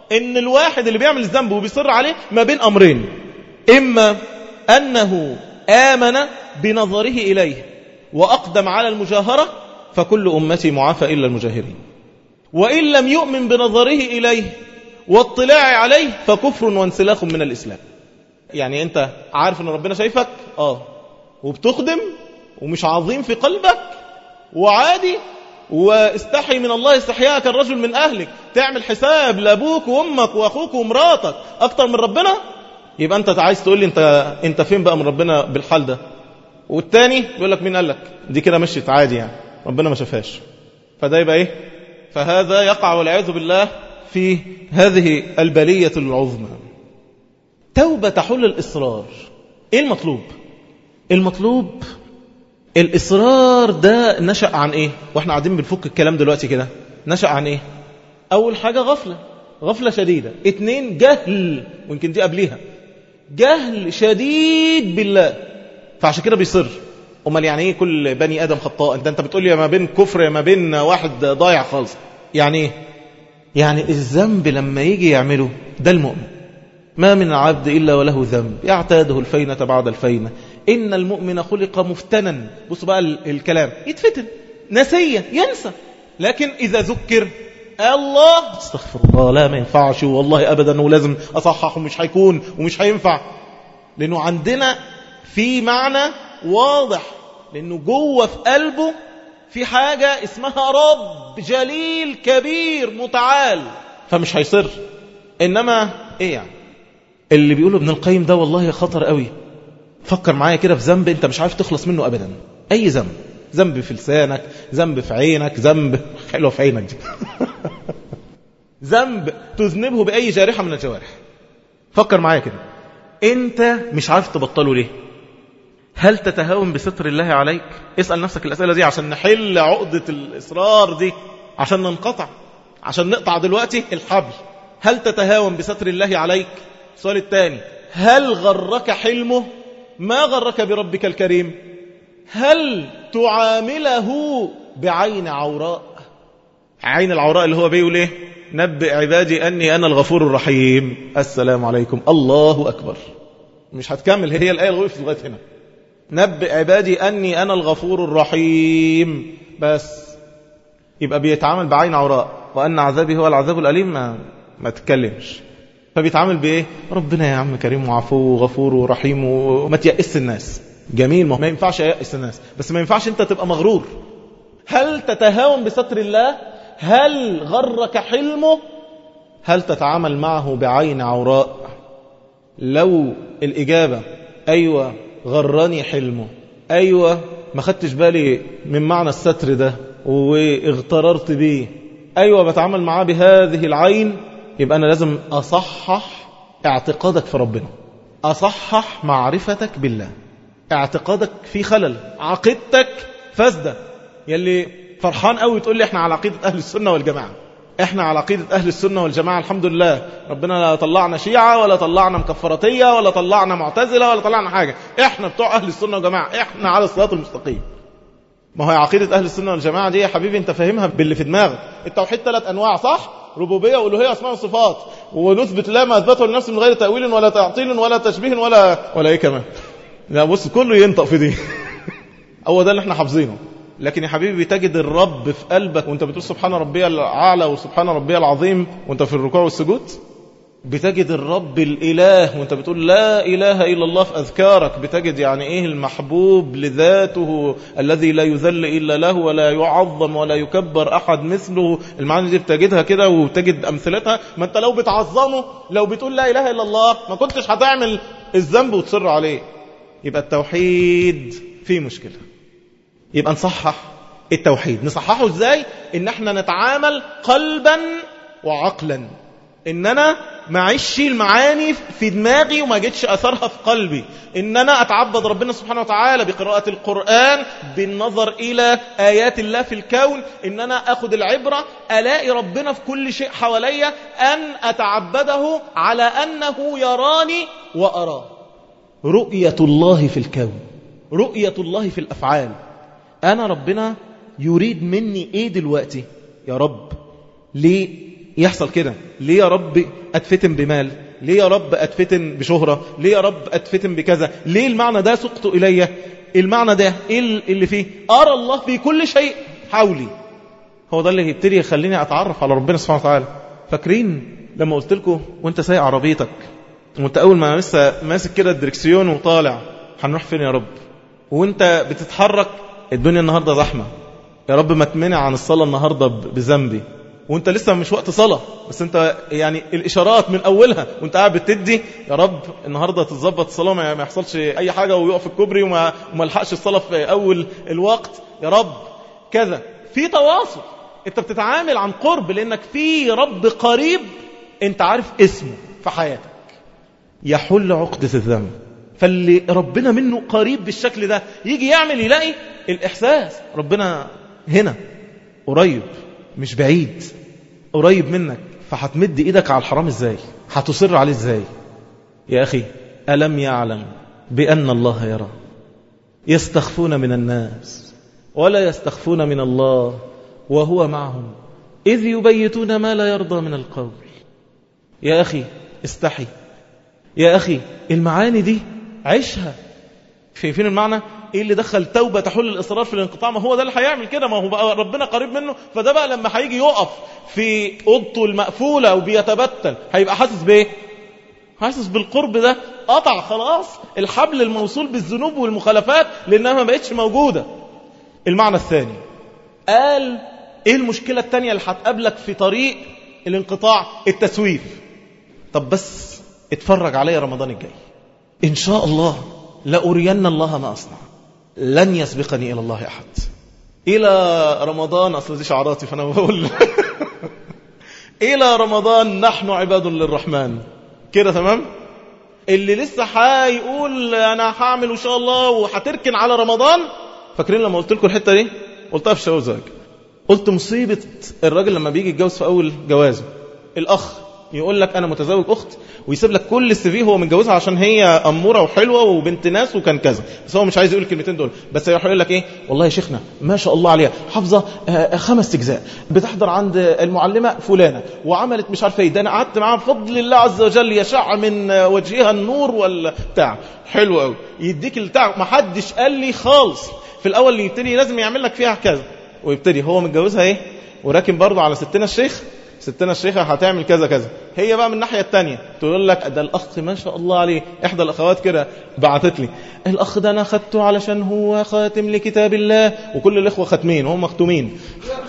ان الواحد اللي بيعمل الذنب وبيصر عليه ما بين امرين اما انه امن بنظره اليه واقدم على المجاهرة فكل امتي معافى الا المجاهرين وان لم يؤمن بنظره اليه واطلاع عليه فكفر وانسلاخ من الاسلام يعني انت عارف ان ربنا شايفك اه وبتخدم ومش عظيم في قلبك وعادي واستحي من الله استحياءك الرجل من أهلك تعمل حساب لأبوك وأمك وأخوك ومراتك أكتر من ربنا يبقى أنت عايز تقول لي أنت, أنت فين بقى من ربنا بالحال ده والتاني يقول لك مين قال لك دي كده مشيت عادي يعني ربنا ما شافهاش فده يبقى إيه فهذا يقع والعياذ بالله في هذه البلية العظمى توبة تحل الإصرار إيه المطلوب المطلوب الإصرار ده نشأ عن إيه وإحنا قاعدين بنفك الكلام دلوقتي كده نشأ عن إيه أول حاجة غفلة غفلة شديدة اتنين جهل ويمكن دي قبليها جهل شديد بالله فعشان كده بيصر امال يعني ايه كل بني ادم خطاء انت انت بتقول لي ما بين كفر يا ما بين واحد ضايع خالص يعني ايه يعني الذنب لما يجي يعمله ده المؤمن ما من عبد الا وله ذنب يعتاده الفينة بعد الفينة إن المؤمن خلق مفتنا بصوا بقى الكلام يتفتن نسيا ينسى لكن إذا ذكر الله استغفر الله لا ما ينفعش والله أبدا ولازم أصحح ومش هيكون ومش هينفع لأنه عندنا في معنى واضح لأنه جوه في قلبه في حاجة اسمها رب جليل كبير متعال فمش هيصر إنما إيه يعني اللي بيقوله ابن القيم ده والله خطر قوي فكر معايا كده في ذنب انت مش عارف تخلص منه ابدا اي ذنب ذنب في لسانك ذنب في عينك ذنب حلو في عينك دي ذنب تذنبه باي جارحه من الجوارح فكر معايا كده انت مش عارف تبطله ليه هل تتهاون بستر الله عليك اسال نفسك الاسئله دي عشان نحل عقده الاصرار دي عشان ننقطع عشان نقطع دلوقتي الحبل هل تتهاون بستر الله عليك السؤال الثاني هل غرك حلمه ما غرك بربك الكريم هل تعامله بعين عوراء عين العوراء اللي هو بيقول ايه نبئ عبادي أني أنا الغفور الرحيم السلام عليكم الله أكبر مش هتكمل هي الآية اللي وقفت لغاية هنا نبئ عبادي أني أنا الغفور الرحيم بس يبقى بيتعامل بعين عوراء وأن عذابي هو العذاب الأليم ما, ما تتكلمش فبيتعامل بايه ربنا يا عم كريم وعفو وغفور ورحيم وما تيأس الناس جميل ما ينفعش يأس الناس بس ما ينفعش انت تبقى مغرور هل تتهاون بستر الله هل غرك حلمه هل تتعامل معه بعين عوراء لو الإجابة أيوة غرني حلمه أيوة ما خدتش بالي من معنى الستر ده واغتررت بيه أيوة بتعامل معاه بهذه العين يبقى أنا لازم أصحح اعتقادك في ربنا أصحح معرفتك بالله اعتقادك في خلل عقيدتك فاسدة يلي فرحان قوي تقول لي احنا على عقيدة أهل السنة والجماعة احنا على عقيدة أهل السنة والجماعة الحمد لله ربنا لا طلعنا شيعة ولا طلعنا مكفراتية ولا طلعنا معتزلة ولا طلعنا حاجة احنا بتوع أهل السنة والجماعة احنا على الصراط المستقيم ما هي عقيدة أهل السنة والجماعة دي يا حبيبي انت فاهمها باللي في دماغك التوحيد ثلاث أنواع صح ربوبية والوهية أسماء وصفات ونثبت لا ما أثبته لنفسه من غير تأويل ولا تعطيل ولا تشبيه ولا ولا إيه كمان لا بص كله ينطق في دي هو ده اللي احنا حافظينه لكن يا حبيبي تجد الرب في قلبك وانت بتقول سبحان ربي الأعلى وسبحان ربي العظيم وانت في الركوع والسجود بتجد الرب الإله وانت بتقول لا إله إلا الله في أذكارك بتجد يعني إيه المحبوب لذاته الذي لا يذل إلا له ولا يعظم ولا يكبر أحد مثله المعاني دي بتجدها كده وتجد أمثلتها ما انت لو بتعظمه لو بتقول لا إله إلا الله ما كنتش هتعمل الذنب وتصر عليه يبقى التوحيد فيه مشكلة يبقى نصحح التوحيد نصححه ازاي ان احنا نتعامل قلبا وعقلا ان انا معيش المعاني في دماغي وما جتش اثرها في قلبي ان انا اتعبد ربنا سبحانه وتعالى بقراءة القرآن بالنظر الى ايات الله في الكون ان انا اخد العبرة الاقي ربنا في كل شيء حواليا ان اتعبده على انه يراني واراه رؤية الله في الكون رؤية الله في الافعال انا ربنا يريد مني ايه دلوقتي يا رب ليه يحصل كده ليه يا رب أتفتن بمال ليه يا رب أتفتن بشهرة ليه يا رب أتفتن بكذا ليه المعنى ده سقط إلي المعنى ده إيه اللي فيه أرى الله في كل شيء حولي هو ده اللي يبتدي يخليني أتعرف على ربنا سبحانه وتعالى فاكرين لما قلت لكم وانت سايق عربيتك وانت أول ما لسه ماسك كده الدركسيون وطالع هنروح فين يا رب وانت بتتحرك الدنيا النهاردة زحمة يا رب ما تمنع عن الصلاة النهاردة بذنبي وانت لسه مش وقت صلاة بس انت يعني الاشارات من اولها وانت قاعد بتدي يا رب النهاردة تتظبط الصلاة ما يحصلش اي حاجة ويقف الكوبري وما, وما لحقش الصلاة في اول الوقت يا رب كذا في تواصل انت بتتعامل عن قرب لانك في رب قريب انت عارف اسمه في حياتك يحل عقدة الذنب فاللي ربنا منه قريب بالشكل ده يجي يعمل يلاقي الإحساس ربنا هنا قريب مش بعيد قريب منك فهتمد ايدك على الحرام ازاي هتصر عليه ازاي يا أخي ألم يعلم بأن الله يرى يستخفون من الناس ولا يستخفون من الله وهو معهم إذ يبيتون ما لا يرضى من القول يا أخي استحي يا أخي المعاني دي عيشها شايفين المعنى ايه اللي دخل توبة تحل الإصرار في الانقطاع ما هو ده اللي هيعمل كده ما هو بقى ربنا قريب منه فده بقى لما هيجي يقف في اوضته المقفولة وبيتبتل هيبقى حاسس بايه حاسس بالقرب ده قطع خلاص الحبل الموصول بالذنوب والمخالفات لانها ما بقتش موجودة المعنى الثاني قال ايه المشكلة الثانية اللي هتقابلك في طريق الانقطاع التسويف طب بس اتفرج عليا رمضان الجاي إن شاء الله لأرين الله ما أصنع لن يسبقني إلى الله أحد إلى رمضان أصل دي شعراتي فأنا بقول إلى رمضان نحن عباد للرحمن كده تمام اللي لسه هيقول أنا هعمل إن شاء الله وهتركن على رمضان فاكرين لما قلت لكم الحتة دي قلتها في شوزاج قلت مصيبة الراجل لما بيجي يتجوز في أول جوازه الأخ يقول لك انا متزوج اخت ويسيب لك كل السي في هو متجوزها عشان هي اموره وحلوه وبنت ناس وكان كذا بس هو مش عايز يقول الكلمتين دول بس يروح يقول لك ايه والله يا شيخنا ما شاء الله عليها حافظه خمس اجزاء بتحضر عند المعلمه فلانه وعملت مش عارفه ايه ده انا قعدت معاها بفضل الله عز وجل يشع من وجهها النور ولا بتاع حلو قوي يديك البتاع ما حدش قال لي خالص في الاول اللي يبتدي لازم يعمل لك فيها كذا ويبتدي هو متجوزها ايه وراكن برضه على ستنا الشيخ ستنا الشيخة هتعمل كذا كذا هي بقى من الناحية التانية تقول لك ده الأخ ما شاء الله عليه إحدى الأخوات كده بعتت لي الأخ ده أنا خدته علشان هو خاتم لكتاب الله وكل الإخوة ختمين وهم مختومين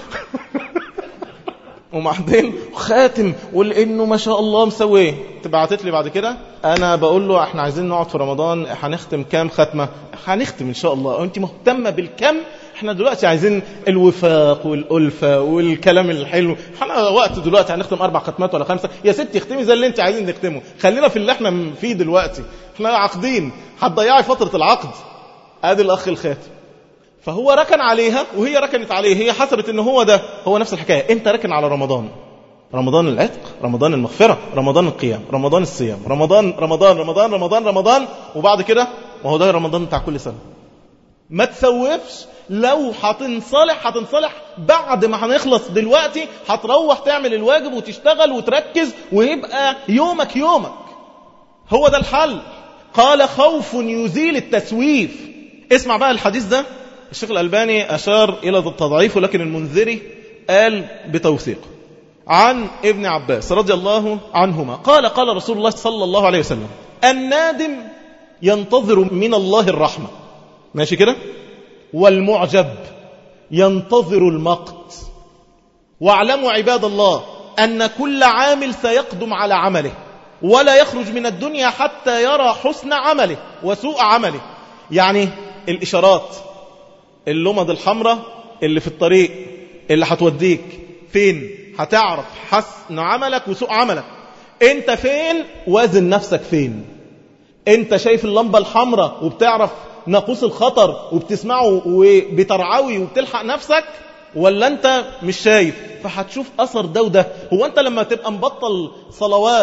وبعدين خاتم ولانه ما شاء الله مسويه تبعتت لي بعد كده انا بقول له احنا عايزين نقعد في رمضان هنختم كام ختمه هنختم ان شاء الله وانت مهتمه بالكم احنا دلوقتي عايزين الوفاق والألفة والكلام الحلو احنا وقت دلوقتي هنختم أربع ختمات ولا خمسة يا ستي اختمي زي اللي انت عايزين نختمه خلينا في اللي احنا فيه دلوقتي احنا عاقدين هتضيعي فترة العقد ادي الأخ الخاتم فهو ركن عليها وهي ركنت عليه هي حسبت ان هو ده هو نفس الحكاية انت ركن على رمضان رمضان العتق رمضان المغفرة رمضان القيام رمضان الصيام رمضان رمضان رمضان رمضان رمضان وبعد كده ما هو ده رمضان بتاع كل سنة ما تسوفش لو هتنصلح هتنصلح بعد ما هنخلص دلوقتي هتروح تعمل الواجب وتشتغل وتركز ويبقى يومك يومك هو ده الحل قال خوف يزيل التسويف اسمع بقى الحديث ده الشيخ الألباني أشار إلى التضعيف ولكن المنذري قال بتوثيق عن ابن عباس رضي الله عنهما قال قال رسول الله صلى الله عليه وسلم النادم ينتظر من الله الرحمة ماشي كده والمعجب ينتظر المقت واعلموا عباد الله أن كل عامل سيقدم على عمله ولا يخرج من الدنيا حتى يرى حسن عمله وسوء عمله يعني الإشارات اللمض الحمراء اللي في الطريق اللي هتوديك فين هتعرف حسن عملك وسوء عملك انت فين وازن نفسك فين انت شايف اللمبة الحمراء وبتعرف ناقوس الخطر وبتسمعه وبترعوي وبتلحق نفسك ولا انت مش شايف فهتشوف اثر ده وده هو انت لما تبقى مبطل صلوات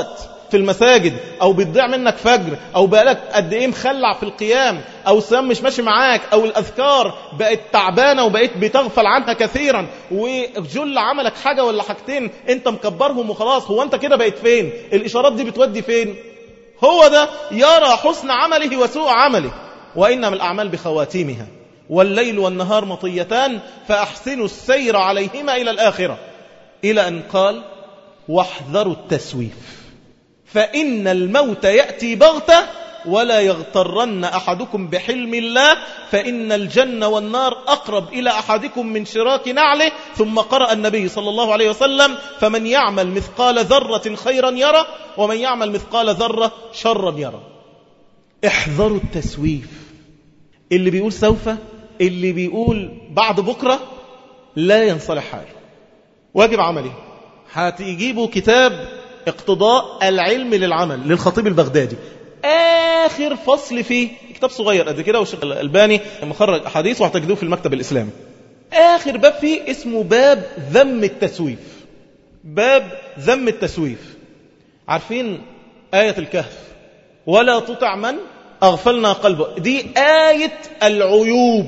في المساجد او بتضيع منك فجر او بقالك قد ايه مخلع في القيام او الصيام مش ماشي معاك او الاذكار بقت تعبانه وبقيت بتغفل عنها كثيرا وجل عملك حاجه ولا حاجتين انت مكبرهم وخلاص هو انت كده بقيت فين الاشارات دي بتودي فين هو ده يرى حسن عمله وسوء عمله وانما الاعمال بخواتيمها والليل والنهار مطيتان فاحسنوا السير عليهما الى الاخره الى ان قال واحذروا التسويف فإن الموت يأتي بغتة ولا يغترن أحدكم بحلم الله فإن الجنة والنار أقرب إلى أحدكم من شراك نعله ثم قرأ النبي صلى الله عليه وسلم فمن يعمل مثقال ذرة خيرا يرى ومن يعمل مثقال ذرة شرا يرى احذروا التسويف اللي بيقول سوف اللي بيقول بعد بكرة لا ينصلح حاله واجب عملي هتجيبوا كتاب اقتضاء العلم للعمل للخطيب البغدادي آخر فصل فيه كتاب صغير قد كده والشيخ الألباني مخرج أحاديث وهتجدوه في المكتب الإسلامي آخر باب فيه اسمه باب ذم التسويف باب ذم التسويف عارفين آية الكهف ولا تطع من أغفلنا قلبه دي آية العيوب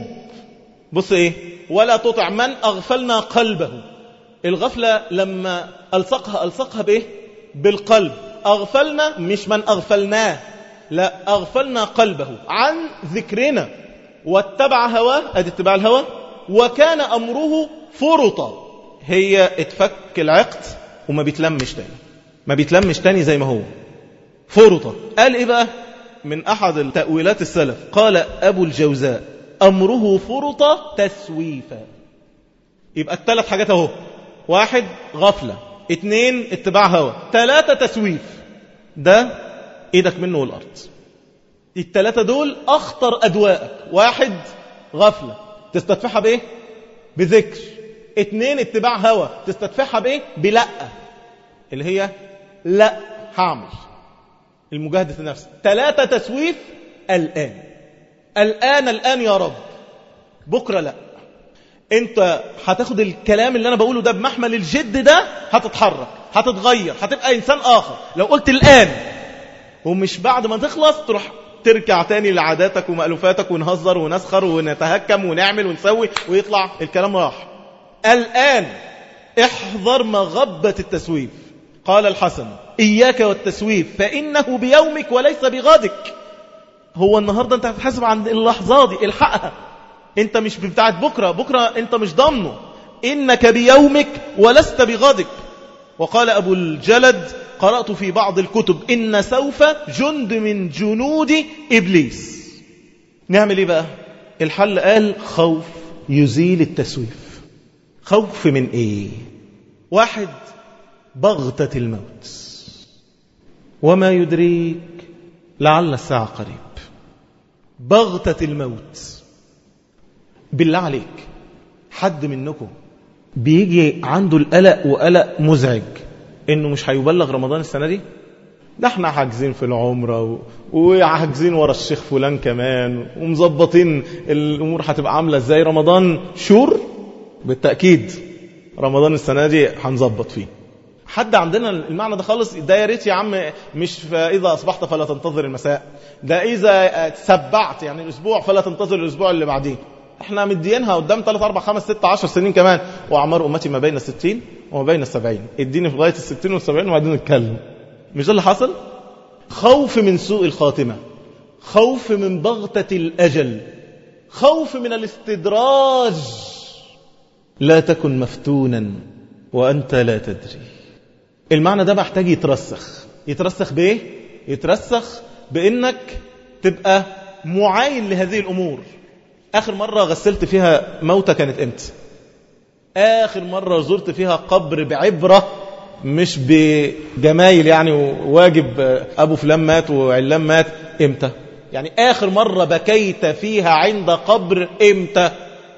بص إيه ولا تطع من أغفلنا قلبه الغفلة لما ألصقها ألصقها بإيه بالقلب أغفلنا مش من أغفلناه لا أغفلنا قلبه عن ذكرنا واتبع هواه أدي اتباع الهوى وكان أمره فرطا هي اتفك العقد وما بيتلمش تاني ما بيتلمش تاني زي ما هو فرطا قال إيه بقى من أحد التأويلات السلف قال أبو الجوزاء أمره فرطا تسويفا يبقى الثلاث حاجات اهو واحد غفلة اتنين اتباع هوى تلاتة تسويف ده ايدك منه والارض التلاتة دول اخطر ادوائك واحد غفلة تستدفعها بايه بذكر اتنين اتباع هوى تستدفعها بايه بلا اللي هي لا هعمل المجاهدة النفس تلاتة تسويف الآن الآن الآن يا رب بكرة لا انت هتاخد الكلام اللي انا بقوله ده بمحمل الجد ده هتتحرك هتتغير هتبقى انسان اخر لو قلت الان ومش بعد ما تخلص تروح ترجع تاني لعاداتك ومألوفاتك ونهزر ونسخر ونتهكم ونعمل ونسوي ويطلع الكلام راح الآن احذر مغبة التسويف قال الحسن إياك والتسويف فإنه بيومك وليس بغدك هو النهاردة أنت هتحاسب عن اللحظة دي الحقها انت مش بتاعت بكرة بكرة انت مش ضامنه انك بيومك ولست بغدك وقال ابو الجلد قرأت في بعض الكتب ان سوف جند من جنود ابليس نعمل ايه بقى الحل قال خوف يزيل التسويف خوف من ايه واحد بغتة الموت وما يدريك لعل الساعة قريب بغتة الموت بالله عليك حد منكم بيجي عنده القلق وقلق مزعج انه مش هيبلغ رمضان السنة دي ده احنا حاجزين في العمرة و... وحاجزين ورا الشيخ فلان كمان ومظبطين الامور هتبقى عاملة ازاي رمضان شور بالتأكيد رمضان السنة دي هنظبط فيه حد عندنا المعنى ده خالص ده يا ريت يا عم مش فإذا أصبحت فلا تنتظر المساء ده إذا تسبعت يعني الأسبوع فلا تنتظر الأسبوع اللي بعديه احنا مدينها قدام 3 4 5 6 10 سنين كمان واعمار امتي ما بين الستين وما بين السبعين اديني في غايه الستين والسبعين وبعدين نتكلم مش ده اللي حصل خوف من سوء الخاتمه خوف من بغته الاجل خوف من الاستدراج لا تكن مفتونا وانت لا تدري المعنى ده محتاج يترسخ يترسخ بايه يترسخ بانك تبقى معاين لهذه الامور آخر مرة غسلت فيها موتى كانت امتى آخر مرة زرت فيها قبر بعبرة مش بجمايل يعني واجب أبو فلان مات وعلان مات امتى يعني آخر مرة بكيت فيها عند قبر امتى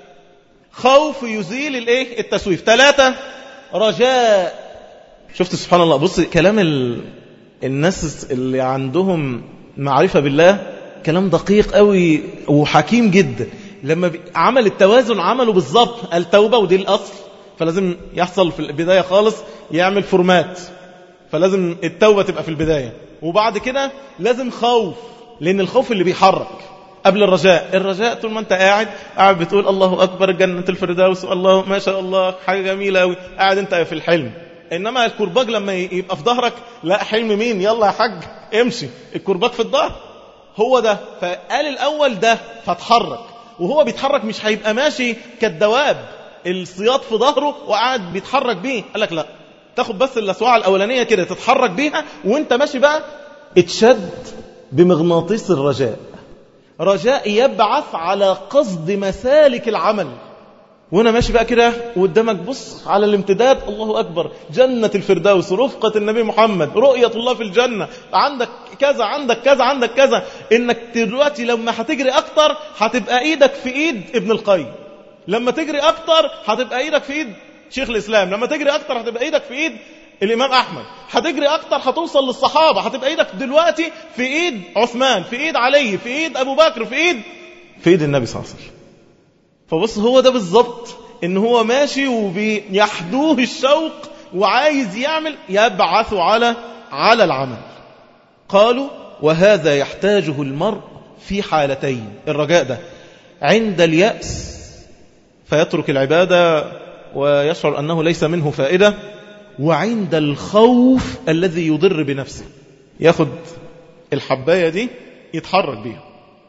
خوف يزيل الايه التسويف ثلاثة رجاء شفت سبحان الله بص كلام ال... الناس اللي عندهم معرفة بالله كلام دقيق قوي وحكيم جدا لما عمل التوازن عمله بالظبط التوبة ودي الأصل فلازم يحصل في البداية خالص يعمل فورمات فلازم التوبة تبقى في البداية وبعد كده لازم خوف لأن الخوف اللي بيحرك قبل الرجاء الرجاء طول ما انت قاعد قاعد بتقول الله أكبر جنة الفردوس الله ما شاء الله حاجة جميلة قوي قاعد انت في الحلم إنما الكرباج لما يبقى في ظهرك لا حلم مين يلا يا حاج امشي الكرباج في الظهر هو ده فقال الأول ده فتحرك وهو بيتحرك مش هيبقى ماشي كالدواب الصياط في ظهره وقاعد بيتحرك بيه قال لك لا تاخد بس الأسواع الأولانية كده تتحرك بيها وانت ماشي بقى اتشد بمغناطيس الرجاء رجاء يبعث على قصد مسالك العمل وانا ماشي بقى كده وقدامك بص على الامتداد الله اكبر جنة الفردوس رفقة النبي محمد رؤية الله في الجنة عندك كذا عندك كذا عندك كذا انك دلوقتي لما هتجري اكتر هتبقى ايدك في ايد ابن القيم لما تجري اكتر هتبقى ايدك في ايد شيخ الاسلام لما تجري اكتر هتبقى ايدك في ايد الامام احمد هتجري اكتر هتوصل للصحابة هتبقى ايدك دلوقتي في ايد عثمان في ايد علي في ايد ابو بكر في ايد في ايد النبي صلى الله عليه وسلم فبص هو ده بالظبط ان هو ماشي وبيحدوه الشوق وعايز يعمل يبعث على على العمل قالوا وهذا يحتاجه المرء في حالتين الرجاء ده عند اليأس فيترك العبادة ويشعر أنه ليس منه فائدة وعند الخوف الذي يضر بنفسه ياخد الحباية دي يتحرك بيها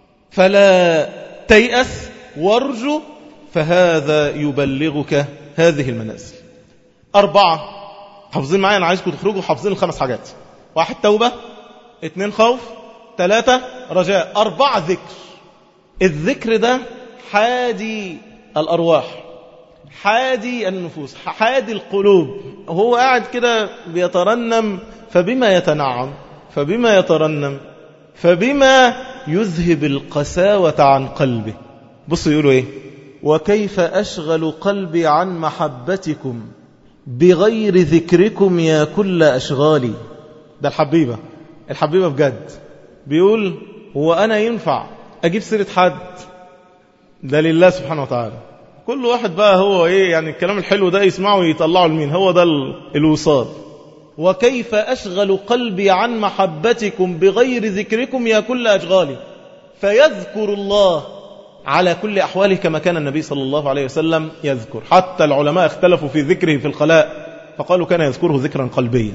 فلا تيأس وارجو فهذا يبلغك هذه المنازل أربعة حافظين معايا أنا عايزكم تخرجوا حافظين الخمس حاجات واحد توبة اثنين خوف ثلاثة رجاء أربعة ذكر الذكر ده حادي الأرواح حادي النفوس حادي القلوب هو قاعد كده بيترنم فبما يتنعم فبما يترنم فبما يذهب القساوة عن قلبه بصوا يقولوا ايه وكيف أشغل قلبي عن محبتكم بغير ذكركم يا كل أشغالي ده الحبيبة الحبيبة بجد بيقول هو أنا ينفع أجيب سيرة حد ده لله سبحانه وتعالى كل واحد بقى هو ايه يعني الكلام الحلو ده يسمعه ويطلعه لمين هو ده الوصال وكيف أشغل قلبي عن محبتكم بغير ذكركم يا كل أشغالي فيذكر الله على كل أحواله كما كان النبي صلى الله عليه وسلم يذكر حتى العلماء اختلفوا في ذكره في الخلاء فقالوا كان يذكره ذكرا قلبيا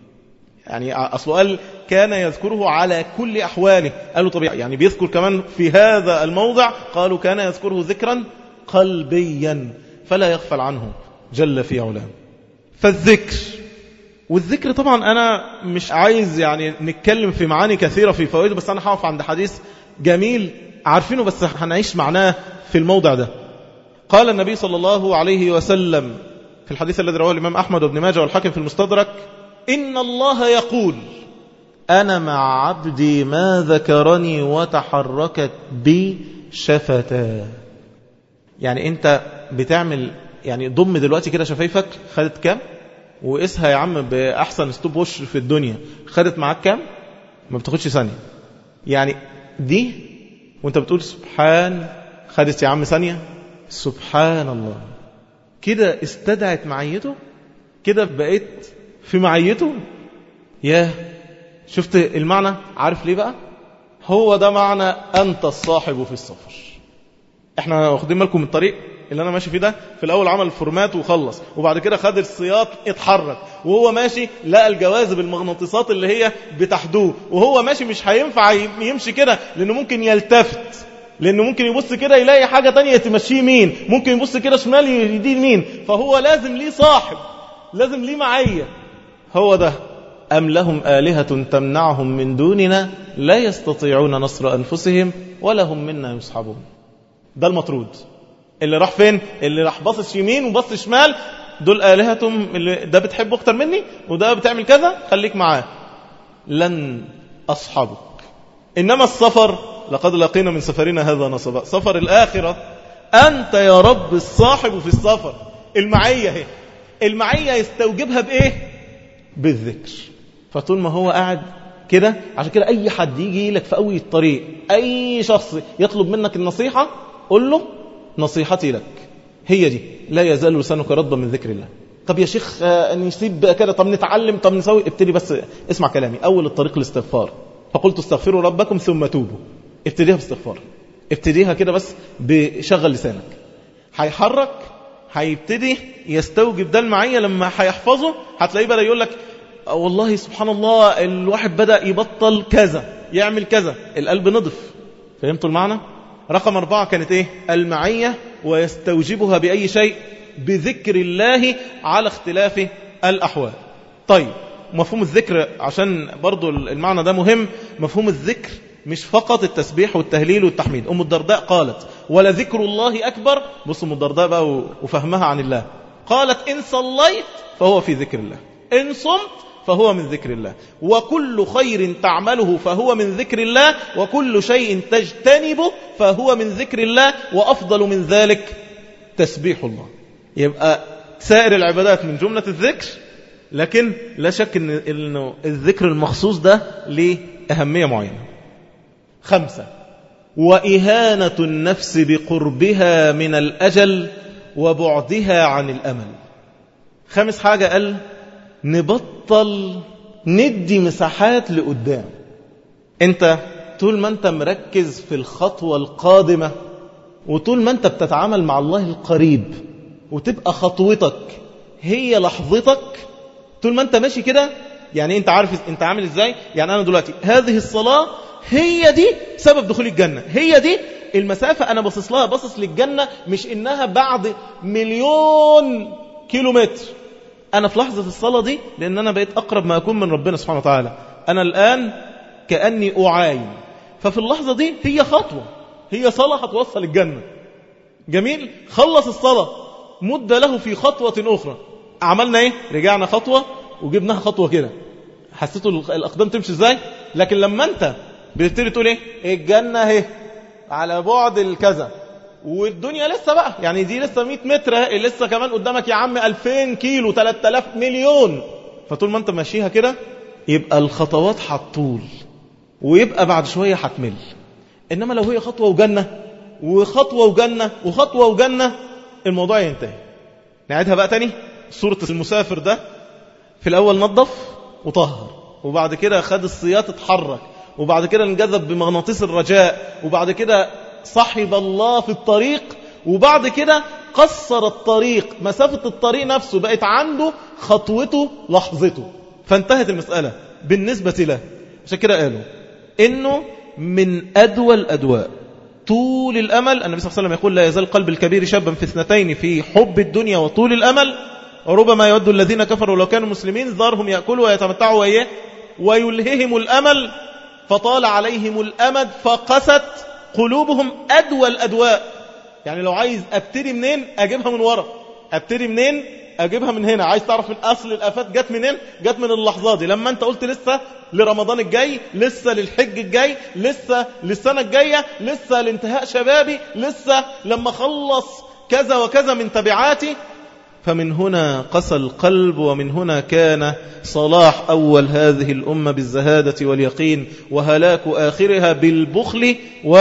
يعني أصله قال كان يذكره على كل أحواله قالوا طبيعي يعني بيذكر كمان في هذا الموضع قالوا كان يذكره ذكرا قلبيا فلا يغفل عنه جل في علاه فالذكر والذكر طبعا أنا مش عايز يعني نتكلم في معاني كثيرة في فوائده بس أنا هقف عند حديث جميل عارفينه بس هنعيش معناه في الموضع ده قال النبي صلى الله عليه وسلم في الحديث الذي رواه الإمام أحمد وابن ماجه والحاكم في المستدرك إن الله يقول أنا مع عبدي ما ذكرني وتحركت بي شفتاه يعني أنت بتعمل يعني ضم دلوقتي كده شفايفك خدت كام وقيسها يا عم بأحسن ستوب وش في الدنيا خدت معاك كام ما بتاخدش ثانية يعني دي وانت بتقول سبحان خدت يا عم ثانية سبحان الله كده استدعت معيته كده بقيت في معيته ياه شفت المعنى عارف ليه بقى هو ده معنى أنت الصاحب في السفر احنا واخدين بالكم من الطريق اللي انا ماشي فيه ده في الاول عمل الفورمات وخلص وبعد كده خد السياط اتحرك وهو ماشي لقى الجواذب المغناطيسات اللي هي بتحدوه وهو ماشي مش هينفع يمشي كده لانه ممكن يلتفت لانه ممكن يبص كده يلاقي حاجة تانية تمشيه مين ممكن يبص كده شمال يدين مين فهو لازم ليه صاحب لازم ليه معية هو ده أم لهم آلهة تمنعهم من دوننا لا يستطيعون نصر أنفسهم ولا هم منا يصحبون ده المطرود اللي راح فين اللي راح باصص يمين وبص شمال دول آلهتهم اللي ده بتحبه اكتر مني وده بتعمل كذا خليك معاه لن أصحبك إنما السفر لقد لقينا من سفرنا هذا نصبا سفر الآخرة أنت يا رب الصاحب في السفر المعية هي المعية يستوجبها بإيه بالذكر فطول ما هو قاعد كده عشان كده أي حد يجي لك في أول الطريق أي شخص يطلب منك النصيحة قل له نصيحتي لك هي دي لا يزال لسانك رضا من ذكر الله طب يا شيخ آه، نسيب كده طب نتعلم طب نسوي ابتدي بس اسمع كلامي اول الطريق الاستغفار فقلت استغفروا ربكم ثم توبوا ابتديها باستغفار ابتديها كده بس بشغل لسانك هيحرك هيبتدي يستوجب ده المعية لما هيحفظه هتلاقيه بدأ يقول لك آه، والله سبحان الله الواحد بدأ يبطل كذا يعمل كذا القلب نضف فهمتوا المعنى رقم أربعة كانت إيه المعية ويستوجبها بأي شيء بذكر الله على اختلاف الأحوال طيب مفهوم الذكر عشان برضو المعنى ده مهم مفهوم الذكر مش فقط التسبيح والتهليل والتحميد أم الدرداء قالت ولذكر الله أكبر بص أم الدرداء بقى وفهمها عن الله قالت إن صليت فهو في ذكر الله إن صمت فهو من ذكر الله وكل خير تعمله فهو من ذكر الله وكل شيء تجتنبه فهو من ذكر الله وأفضل من ذلك تسبيح الله يبقى سائر العبادات من جملة الذكر لكن لا شك إن إنه الذكر المخصوص ده ليه أهمية معينة خمسة وإهانة النفس بقربها من الأجل وبعدها عن الأمل خامس حاجة قال نبطل ندي مساحات لقدام انت طول ما انت مركز في الخطوة القادمة وطول ما انت بتتعامل مع الله القريب وتبقى خطوتك هي لحظتك طول ما انت ماشي كده يعني انت عارف انت عامل ازاي يعني انا دلوقتي هذه الصلاة هي دي سبب دخول الجنة هي دي المسافة انا باصص لها باصص للجنة مش انها بعد مليون كيلومتر انا في لحظة الصلاة دي لان انا بقيت اقرب ما اكون من ربنا سبحانه وتعالى انا الان كأني اعاين ففي اللحظة دي هي خطوة هي صلاة هتوصل الجنة جميل خلص الصلاة مد له في خطوة أخرى عملنا إيه رجعنا خطوة وجبناها خطوة كده حسيتوا الأقدام تمشي إزاي لكن لما أنت بتبتدي تقول إيه الجنة اهي على بعد الكذا والدنيا لسه بقى يعني دي لسه 100 متر اهي لسه كمان قدامك يا عم 2000 كيلو 3000 مليون فطول ما انت ماشيها كده يبقى الخطوات هتطول ويبقى بعد شوية هتمل إنما لو هي خطوة وجنة وخطوة وجنة وخطوة وجنة الموضوع ينتهي نعيدها بقى تاني صورة المسافر ده في الأول نظف وطهر وبعد كده خد السياط اتحرك وبعد كده انجذب بمغناطيس الرجاء وبعد كده صحب الله في الطريق وبعد كده قصر الطريق مسافة الطريق نفسه بقت عنده خطوته لحظته فانتهت المسألة بالنسبة له عشان كده قالوا إنه من أدوى الأدواء طول الأمل النبي صلى الله عليه وسلم يقول لا يزال قلب الكبير شابا في اثنتين في حب الدنيا وطول الأمل ربما يود الذين كفروا لو كانوا مسلمين ذرهم يأكلوا ويتمتعوا وإيه ويلههم الأمل فطال عليهم الأمد فقست قلوبهم أدوى الأدواء يعني لو عايز أبتدي منين أجيبها من ورا أبتدي منين أجيبها من هنا عايز تعرف من أصل الأفات جت منين جت من اللحظات دي لما أنت قلت لسه لرمضان الجاي لسه للحج الجاي لسه للسنة الجاية لسه لانتهاء شبابي لسه لما خلص كذا وكذا من تبعاتي فمن هنا قسى القلب ومن هنا كان صلاح أول هذه الأمة بالزهادة واليقين وهلاك آخرها بالبخل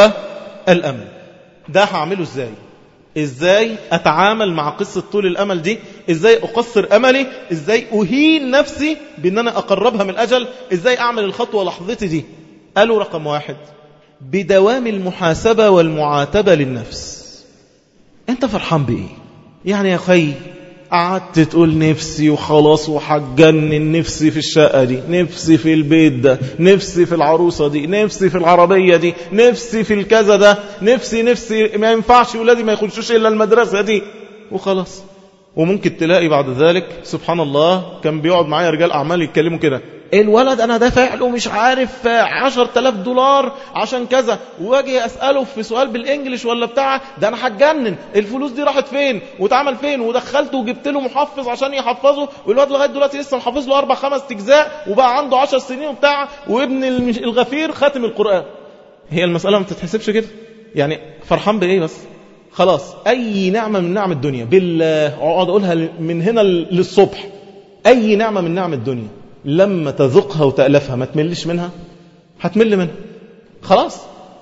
والأمن ده هعمله ازاي ازاي اتعامل مع قصة طول الامل دي ازاي اقصر املي ازاي اهين نفسي بان انا اقربها من الاجل ازاي اعمل الخطوة لحظتي دي قالوا رقم واحد بدوام المحاسبة والمعاتبة للنفس انت فرحان بايه يعني يا خي قعدت تقول نفسي وخلاص وحجنن نفسي في الشقة دي نفسي في البيت ده نفسي في العروسة دي نفسي في العربية دي نفسي في الكذا ده نفسي نفسي ما ينفعش ولادي ما يخشوش إلا المدرسة دي وخلاص وممكن تلاقي بعد ذلك سبحان الله كان بيقعد معايا رجال أعمال يتكلموا كده الولد أنا دافع له مش عارف عشر تلاف دولار عشان كذا واجي أسأله في سؤال بالإنجليش ولا بتاع ده أنا هتجنن الفلوس دي راحت فين واتعمل فين ودخلته وجبت له محفظ عشان يحفظه والواد لغاية دلوقتي لسه محفظ له أربع خمس أجزاء وبقى عنده عشر سنين وبتاع وابن الغفير خاتم القرآن هي المسألة ما تتحسبش كده يعني فرحان بإيه بس خلاص أي نعمة من نعم الدنيا بالله أقعد أقولها من هنا للصبح أي نعمة من نعم الدنيا لما تذقها وتألفها ما تملش منها هتمل منها خلاص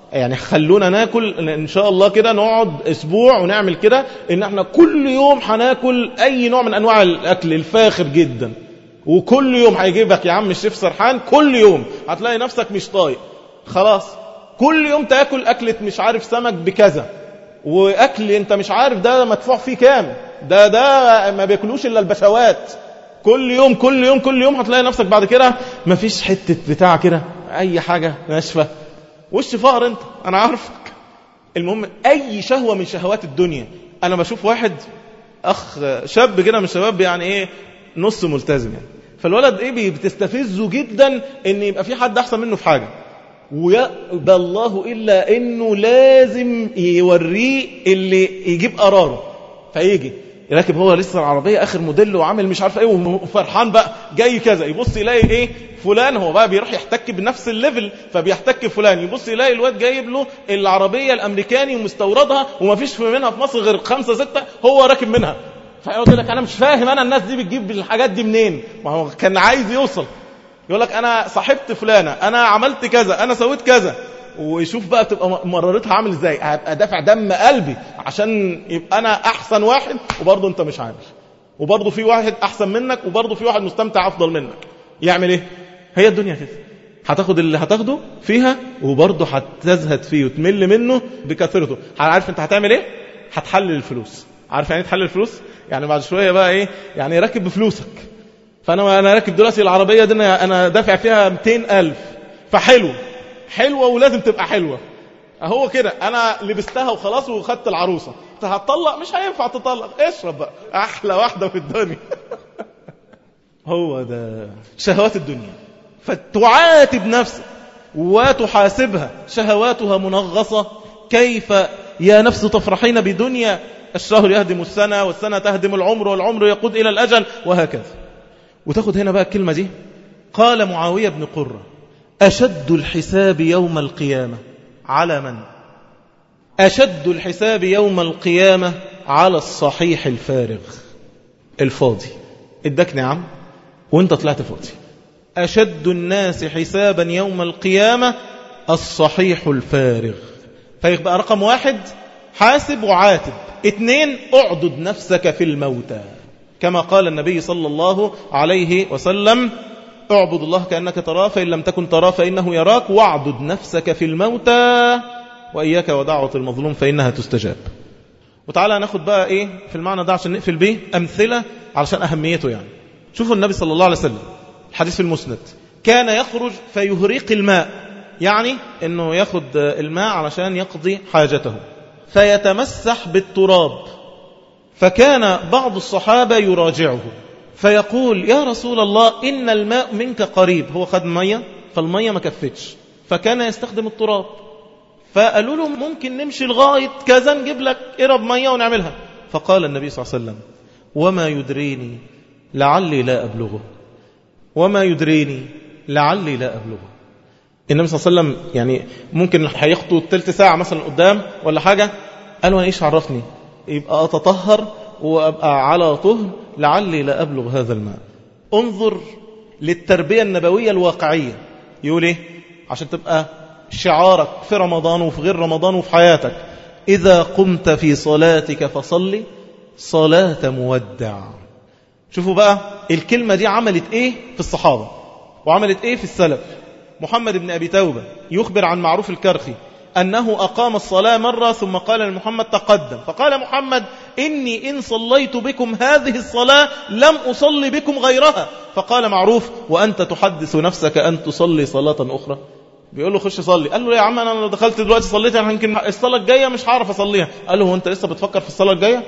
يعني خلونا ناكل ان شاء الله كده نقعد اسبوع ونعمل كده ان احنا كل يوم هناكل اي نوع من انواع الاكل الفاخر جدا وكل يوم هيجيبك يا عم الشيف سرحان كل يوم هتلاقي نفسك مش طايق خلاص كل يوم تاكل اكلة مش عارف سمك بكذا واكل انت مش عارف ده مدفوع فيه كام ده ده ما بياكلوش الا البشوات كل يوم كل يوم كل يوم هتلاقي نفسك بعد كده مفيش حتة بتاع كده اي حاجة ناشفة وش فقر انت انا عارفك المهم اي شهوة من شهوات الدنيا انا بشوف واحد اخ شاب كده من الشباب يعني ايه نص ملتزم يعني فالولد ايه بتستفزه جدا ان يبقى في حد احسن منه في حاجة ويأبى الله إلا إنه لازم يوريه اللي يجيب قراره فيجي راكب هو لسه العربية آخر موديل وعامل مش عارف ايه وفرحان بقى جاي كذا يبص يلاقي ايه فلان هو بقى بيروح يحتك بنفس الليفل فبيحتك فلان يبص يلاقي الواد جايب له العربية الأمريكاني ومستوردها ومفيش منها في مصر غير خمسة ستة هو راكب منها فيقعد يقول لك أنا مش فاهم أنا الناس دي بتجيب الحاجات دي منين ما هو كان عايز يوصل يقول لك انا صاحبت فلانة انا عملت كذا انا سويت كذا ويشوف بقى تبقى مررتها عامل ازاي هبقى دافع دم قلبي عشان يبقى انا احسن واحد وبرضه انت مش عامل وبرضه في واحد احسن منك وبرضه في واحد مستمتع افضل منك يعمل ايه هي الدنيا كده هتاخد اللي هتاخده فيها وبرضه هتزهد فيه وتمل منه بكثرته عارف انت هتعمل ايه هتحلل الفلوس عارف يعني تحلل الفلوس يعني بعد شويه بقى ايه يعني راكب بفلوسك فانا انا راكب دلوقتي العربيه دي انا دافع فيها 200000 فحلو حلوه ولازم تبقى حلوه اهو كده انا لبستها وخلاص وخدت العروسه انت هتطلق مش هينفع تطلق اشرب بقى احلى واحده في الدنيا هو ده شهوات الدنيا فتعاتب نفسك وتحاسبها شهواتها منغصه كيف يا نفس تفرحين بدنيا الشهر يهدم السنه والسنه تهدم العمر والعمر يقود الى الاجل وهكذا وتاخد هنا بقى الكلمة دي قال معاوية بن قرة أشد الحساب يوم القيامة على من أشد الحساب يوم القيامة على الصحيح الفارغ الفاضي اداك نعم وانت طلعت فاضي أشد الناس حسابا يوم القيامة الصحيح الفارغ فيبقى رقم واحد حاسب وعاتب اثنين اعدد نفسك في الموتى كما قال النبي صلى الله عليه وسلم اعبد الله كأنك تراه فإن لم تكن تراه فإنه يراك واعبد نفسك في الموتى وإياك ودعوة المظلوم فإنها تستجاب وتعالى ناخد بقى إيه في المعنى ده عشان نقفل بيه أمثلة علشان أهميته يعني شوفوا النبي صلى الله عليه وسلم الحديث في المسند كان يخرج فيهريق الماء يعني أنه ياخد الماء علشان يقضي حاجته فيتمسح بالتراب فكان بعض الصحابة يراجعه فيقول يا رسول الله إن الماء منك قريب هو خد مية فالمية ما كفتش فكان يستخدم التراب فقالوا له ممكن نمشي لغاية كذا نجيب لك قرب مية ونعملها فقال النبي صلى الله عليه وسلم وما يدريني لعلي لا أبلغه وما يدريني لعلي لا أبلغه النبي صلى الله عليه وسلم يعني ممكن هيخطو تلت ساعة مثلا قدام ولا حاجة قالوا أنا إيش عرفني يبقى أتطهر وأبقى على طهر لعلي لا أبلغ هذا الماء انظر للتربية النبوية الواقعية يقول إيه عشان تبقى شعارك في رمضان وفي غير رمضان وفي حياتك إذا قمت في صلاتك فصلي صلاة مودع شوفوا بقى الكلمة دي عملت إيه في الصحابة وعملت إيه في السلف محمد بن أبي توبة يخبر عن معروف الكرخي أنه أقام الصلاة مرة ثم قال لمحمد تقدم فقال محمد إني إن صليت بكم هذه الصلاة لم أصلي بكم غيرها فقال معروف وأنت تحدث نفسك أن تصلي صلاة أخرى بيقول له خش صلي قال له يا عم أنا لو دخلت دلوقتي صليت يعني يمكن الصلاة الجاية مش هعرف أصليها قال له هو أنت لسه بتفكر في الصلاة الجاية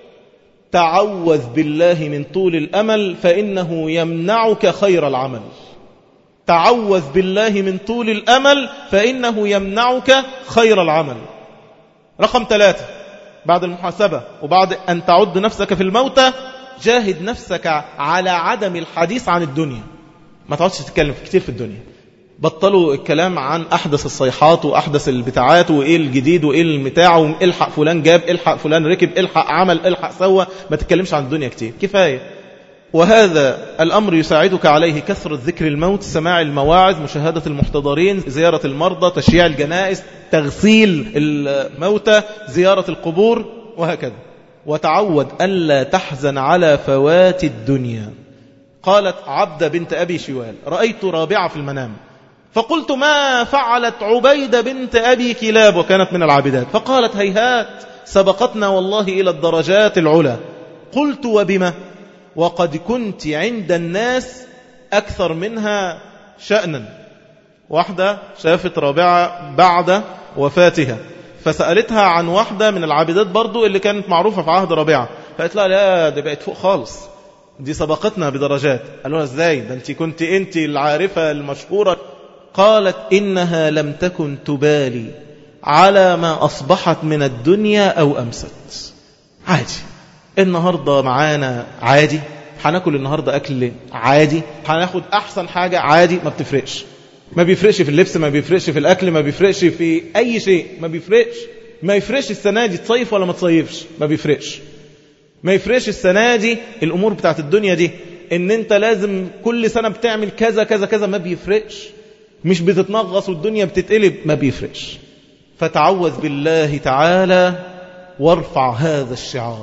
تعوذ بالله من طول الأمل فإنه يمنعك خير العمل تعوذ بالله من طول الأمل فإنه يمنعك خير العمل رقم ثلاثة بعد المحاسبة وبعد أن تعد نفسك في الموتى جاهد نفسك على عدم الحديث عن الدنيا ما تقعدش تتكلم كتير في الدنيا بطلوا الكلام عن أحدث الصيحات وأحدث البتاعات وإيه الجديد وإيه المتاع والحق فلان جاب الحق فلان ركب الحق عمل الحق سوى ما تتكلمش عن الدنيا كتير كفاية وهذا الأمر يساعدك عليه كثرة ذكر الموت سماع المواعظ مشاهدة المحتضرين زيارة المرضى تشييع الجنائز تغسيل الموتى زيارة القبور وهكذا وتعود ألا تحزن على فوات الدنيا قالت عبد بنت أبي شوال رأيت رابعة في المنام فقلت ما فعلت عبيدة بنت أبي كلاب وكانت من العابدات فقالت هيهات سبقتنا والله إلى الدرجات العلى قلت وبما وقد كنت عند الناس أكثر منها شأنا واحدة شافت رابعة بعد وفاتها فسألتها عن واحدة من العابدات برضو اللي كانت معروفة في عهد رابعة فقالت لها لا دي بقت فوق خالص دي سبقتنا بدرجات قالوا لها ازاي ده انت كنت انت العارفة المشهورة قالت إنها لم تكن تبالي على ما أصبحت من الدنيا أو أمست عادي النهاردة معانا عادي هناكل النهاردة أكل عادي هناخد أحسن حاجة عادي ما بتفرقش ما بيفرقش في اللبس ما بيفرقش في الأكل ما بيفرقش في أي شيء ما بيفرقش ما يفرقش السنة دي تصيف ولا ما تصيفش ما بيفرقش ما يفرقش السنة دي الأمور بتاعت الدنيا دي ان انت لازم كل سنة بتعمل كذا كذا كذا ما بيفرقش مش بتتنغص والدنيا بتتقلب ما بيفرقش فتعوذ بالله تعالى وارفع هذا الشعار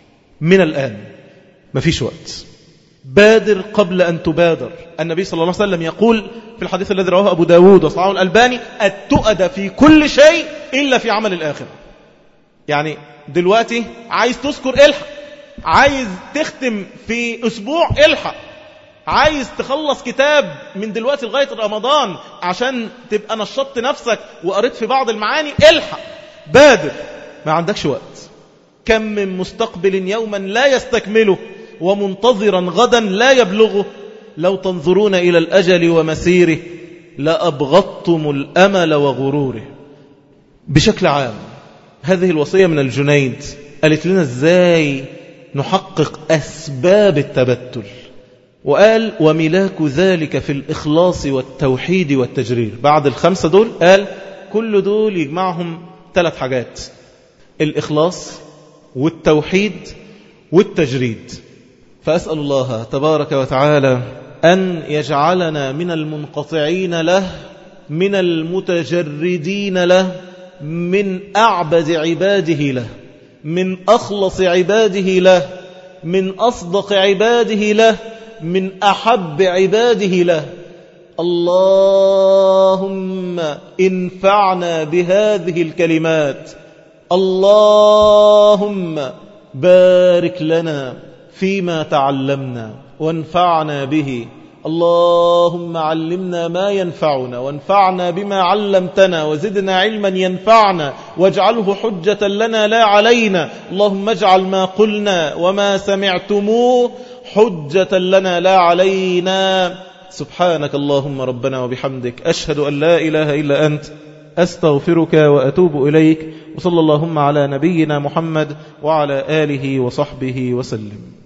من الآن ما فيش وقت بادر قبل أن تبادر النبي صلى الله عليه وسلم يقول في الحديث الذي رواه أبو داود وصححه الألباني التؤد في كل شيء إلا في عمل الآخرة يعني دلوقتي عايز تذكر الحق عايز تختم في أسبوع الحق عايز تخلص كتاب من دلوقتي لغاية رمضان عشان تبقى نشطت نفسك وقريت في بعض المعاني الحق بادر ما عندكش وقت كم من مستقبل يوما لا يستكمله ومنتظرا غدا لا يبلغه لو تنظرون إلى الأجل ومسيره لأبغضتم الأمل وغروره بشكل عام هذه الوصية من الجنيد قالت لنا ازاي نحقق أسباب التبتل وقال وملاك ذلك في الإخلاص والتوحيد والتجرير بعد الخمسة دول قال كل دول يجمعهم ثلاث حاجات الإخلاص والتوحيد والتجريد فأسأل الله تبارك وتعالى أن يجعلنا من المنقطعين له من المتجردين له من أعبد عباده له من أخلص عباده له من أصدق عباده له من أحب عباده له اللهم انفعنا بهذه الكلمات اللهم بارك لنا فيما تعلمنا وانفعنا به اللهم علمنا ما ينفعنا وانفعنا بما علمتنا وزدنا علما ينفعنا واجعله حجة لنا لا علينا اللهم اجعل ما قلنا وما سمعتموه حجة لنا لا علينا سبحانك اللهم ربنا وبحمدك أشهد أن لا إله إلا أنت أستغفرك وأتوب إليك وصلى اللهم على نبينا محمد وعلى آله وصحبه وسلم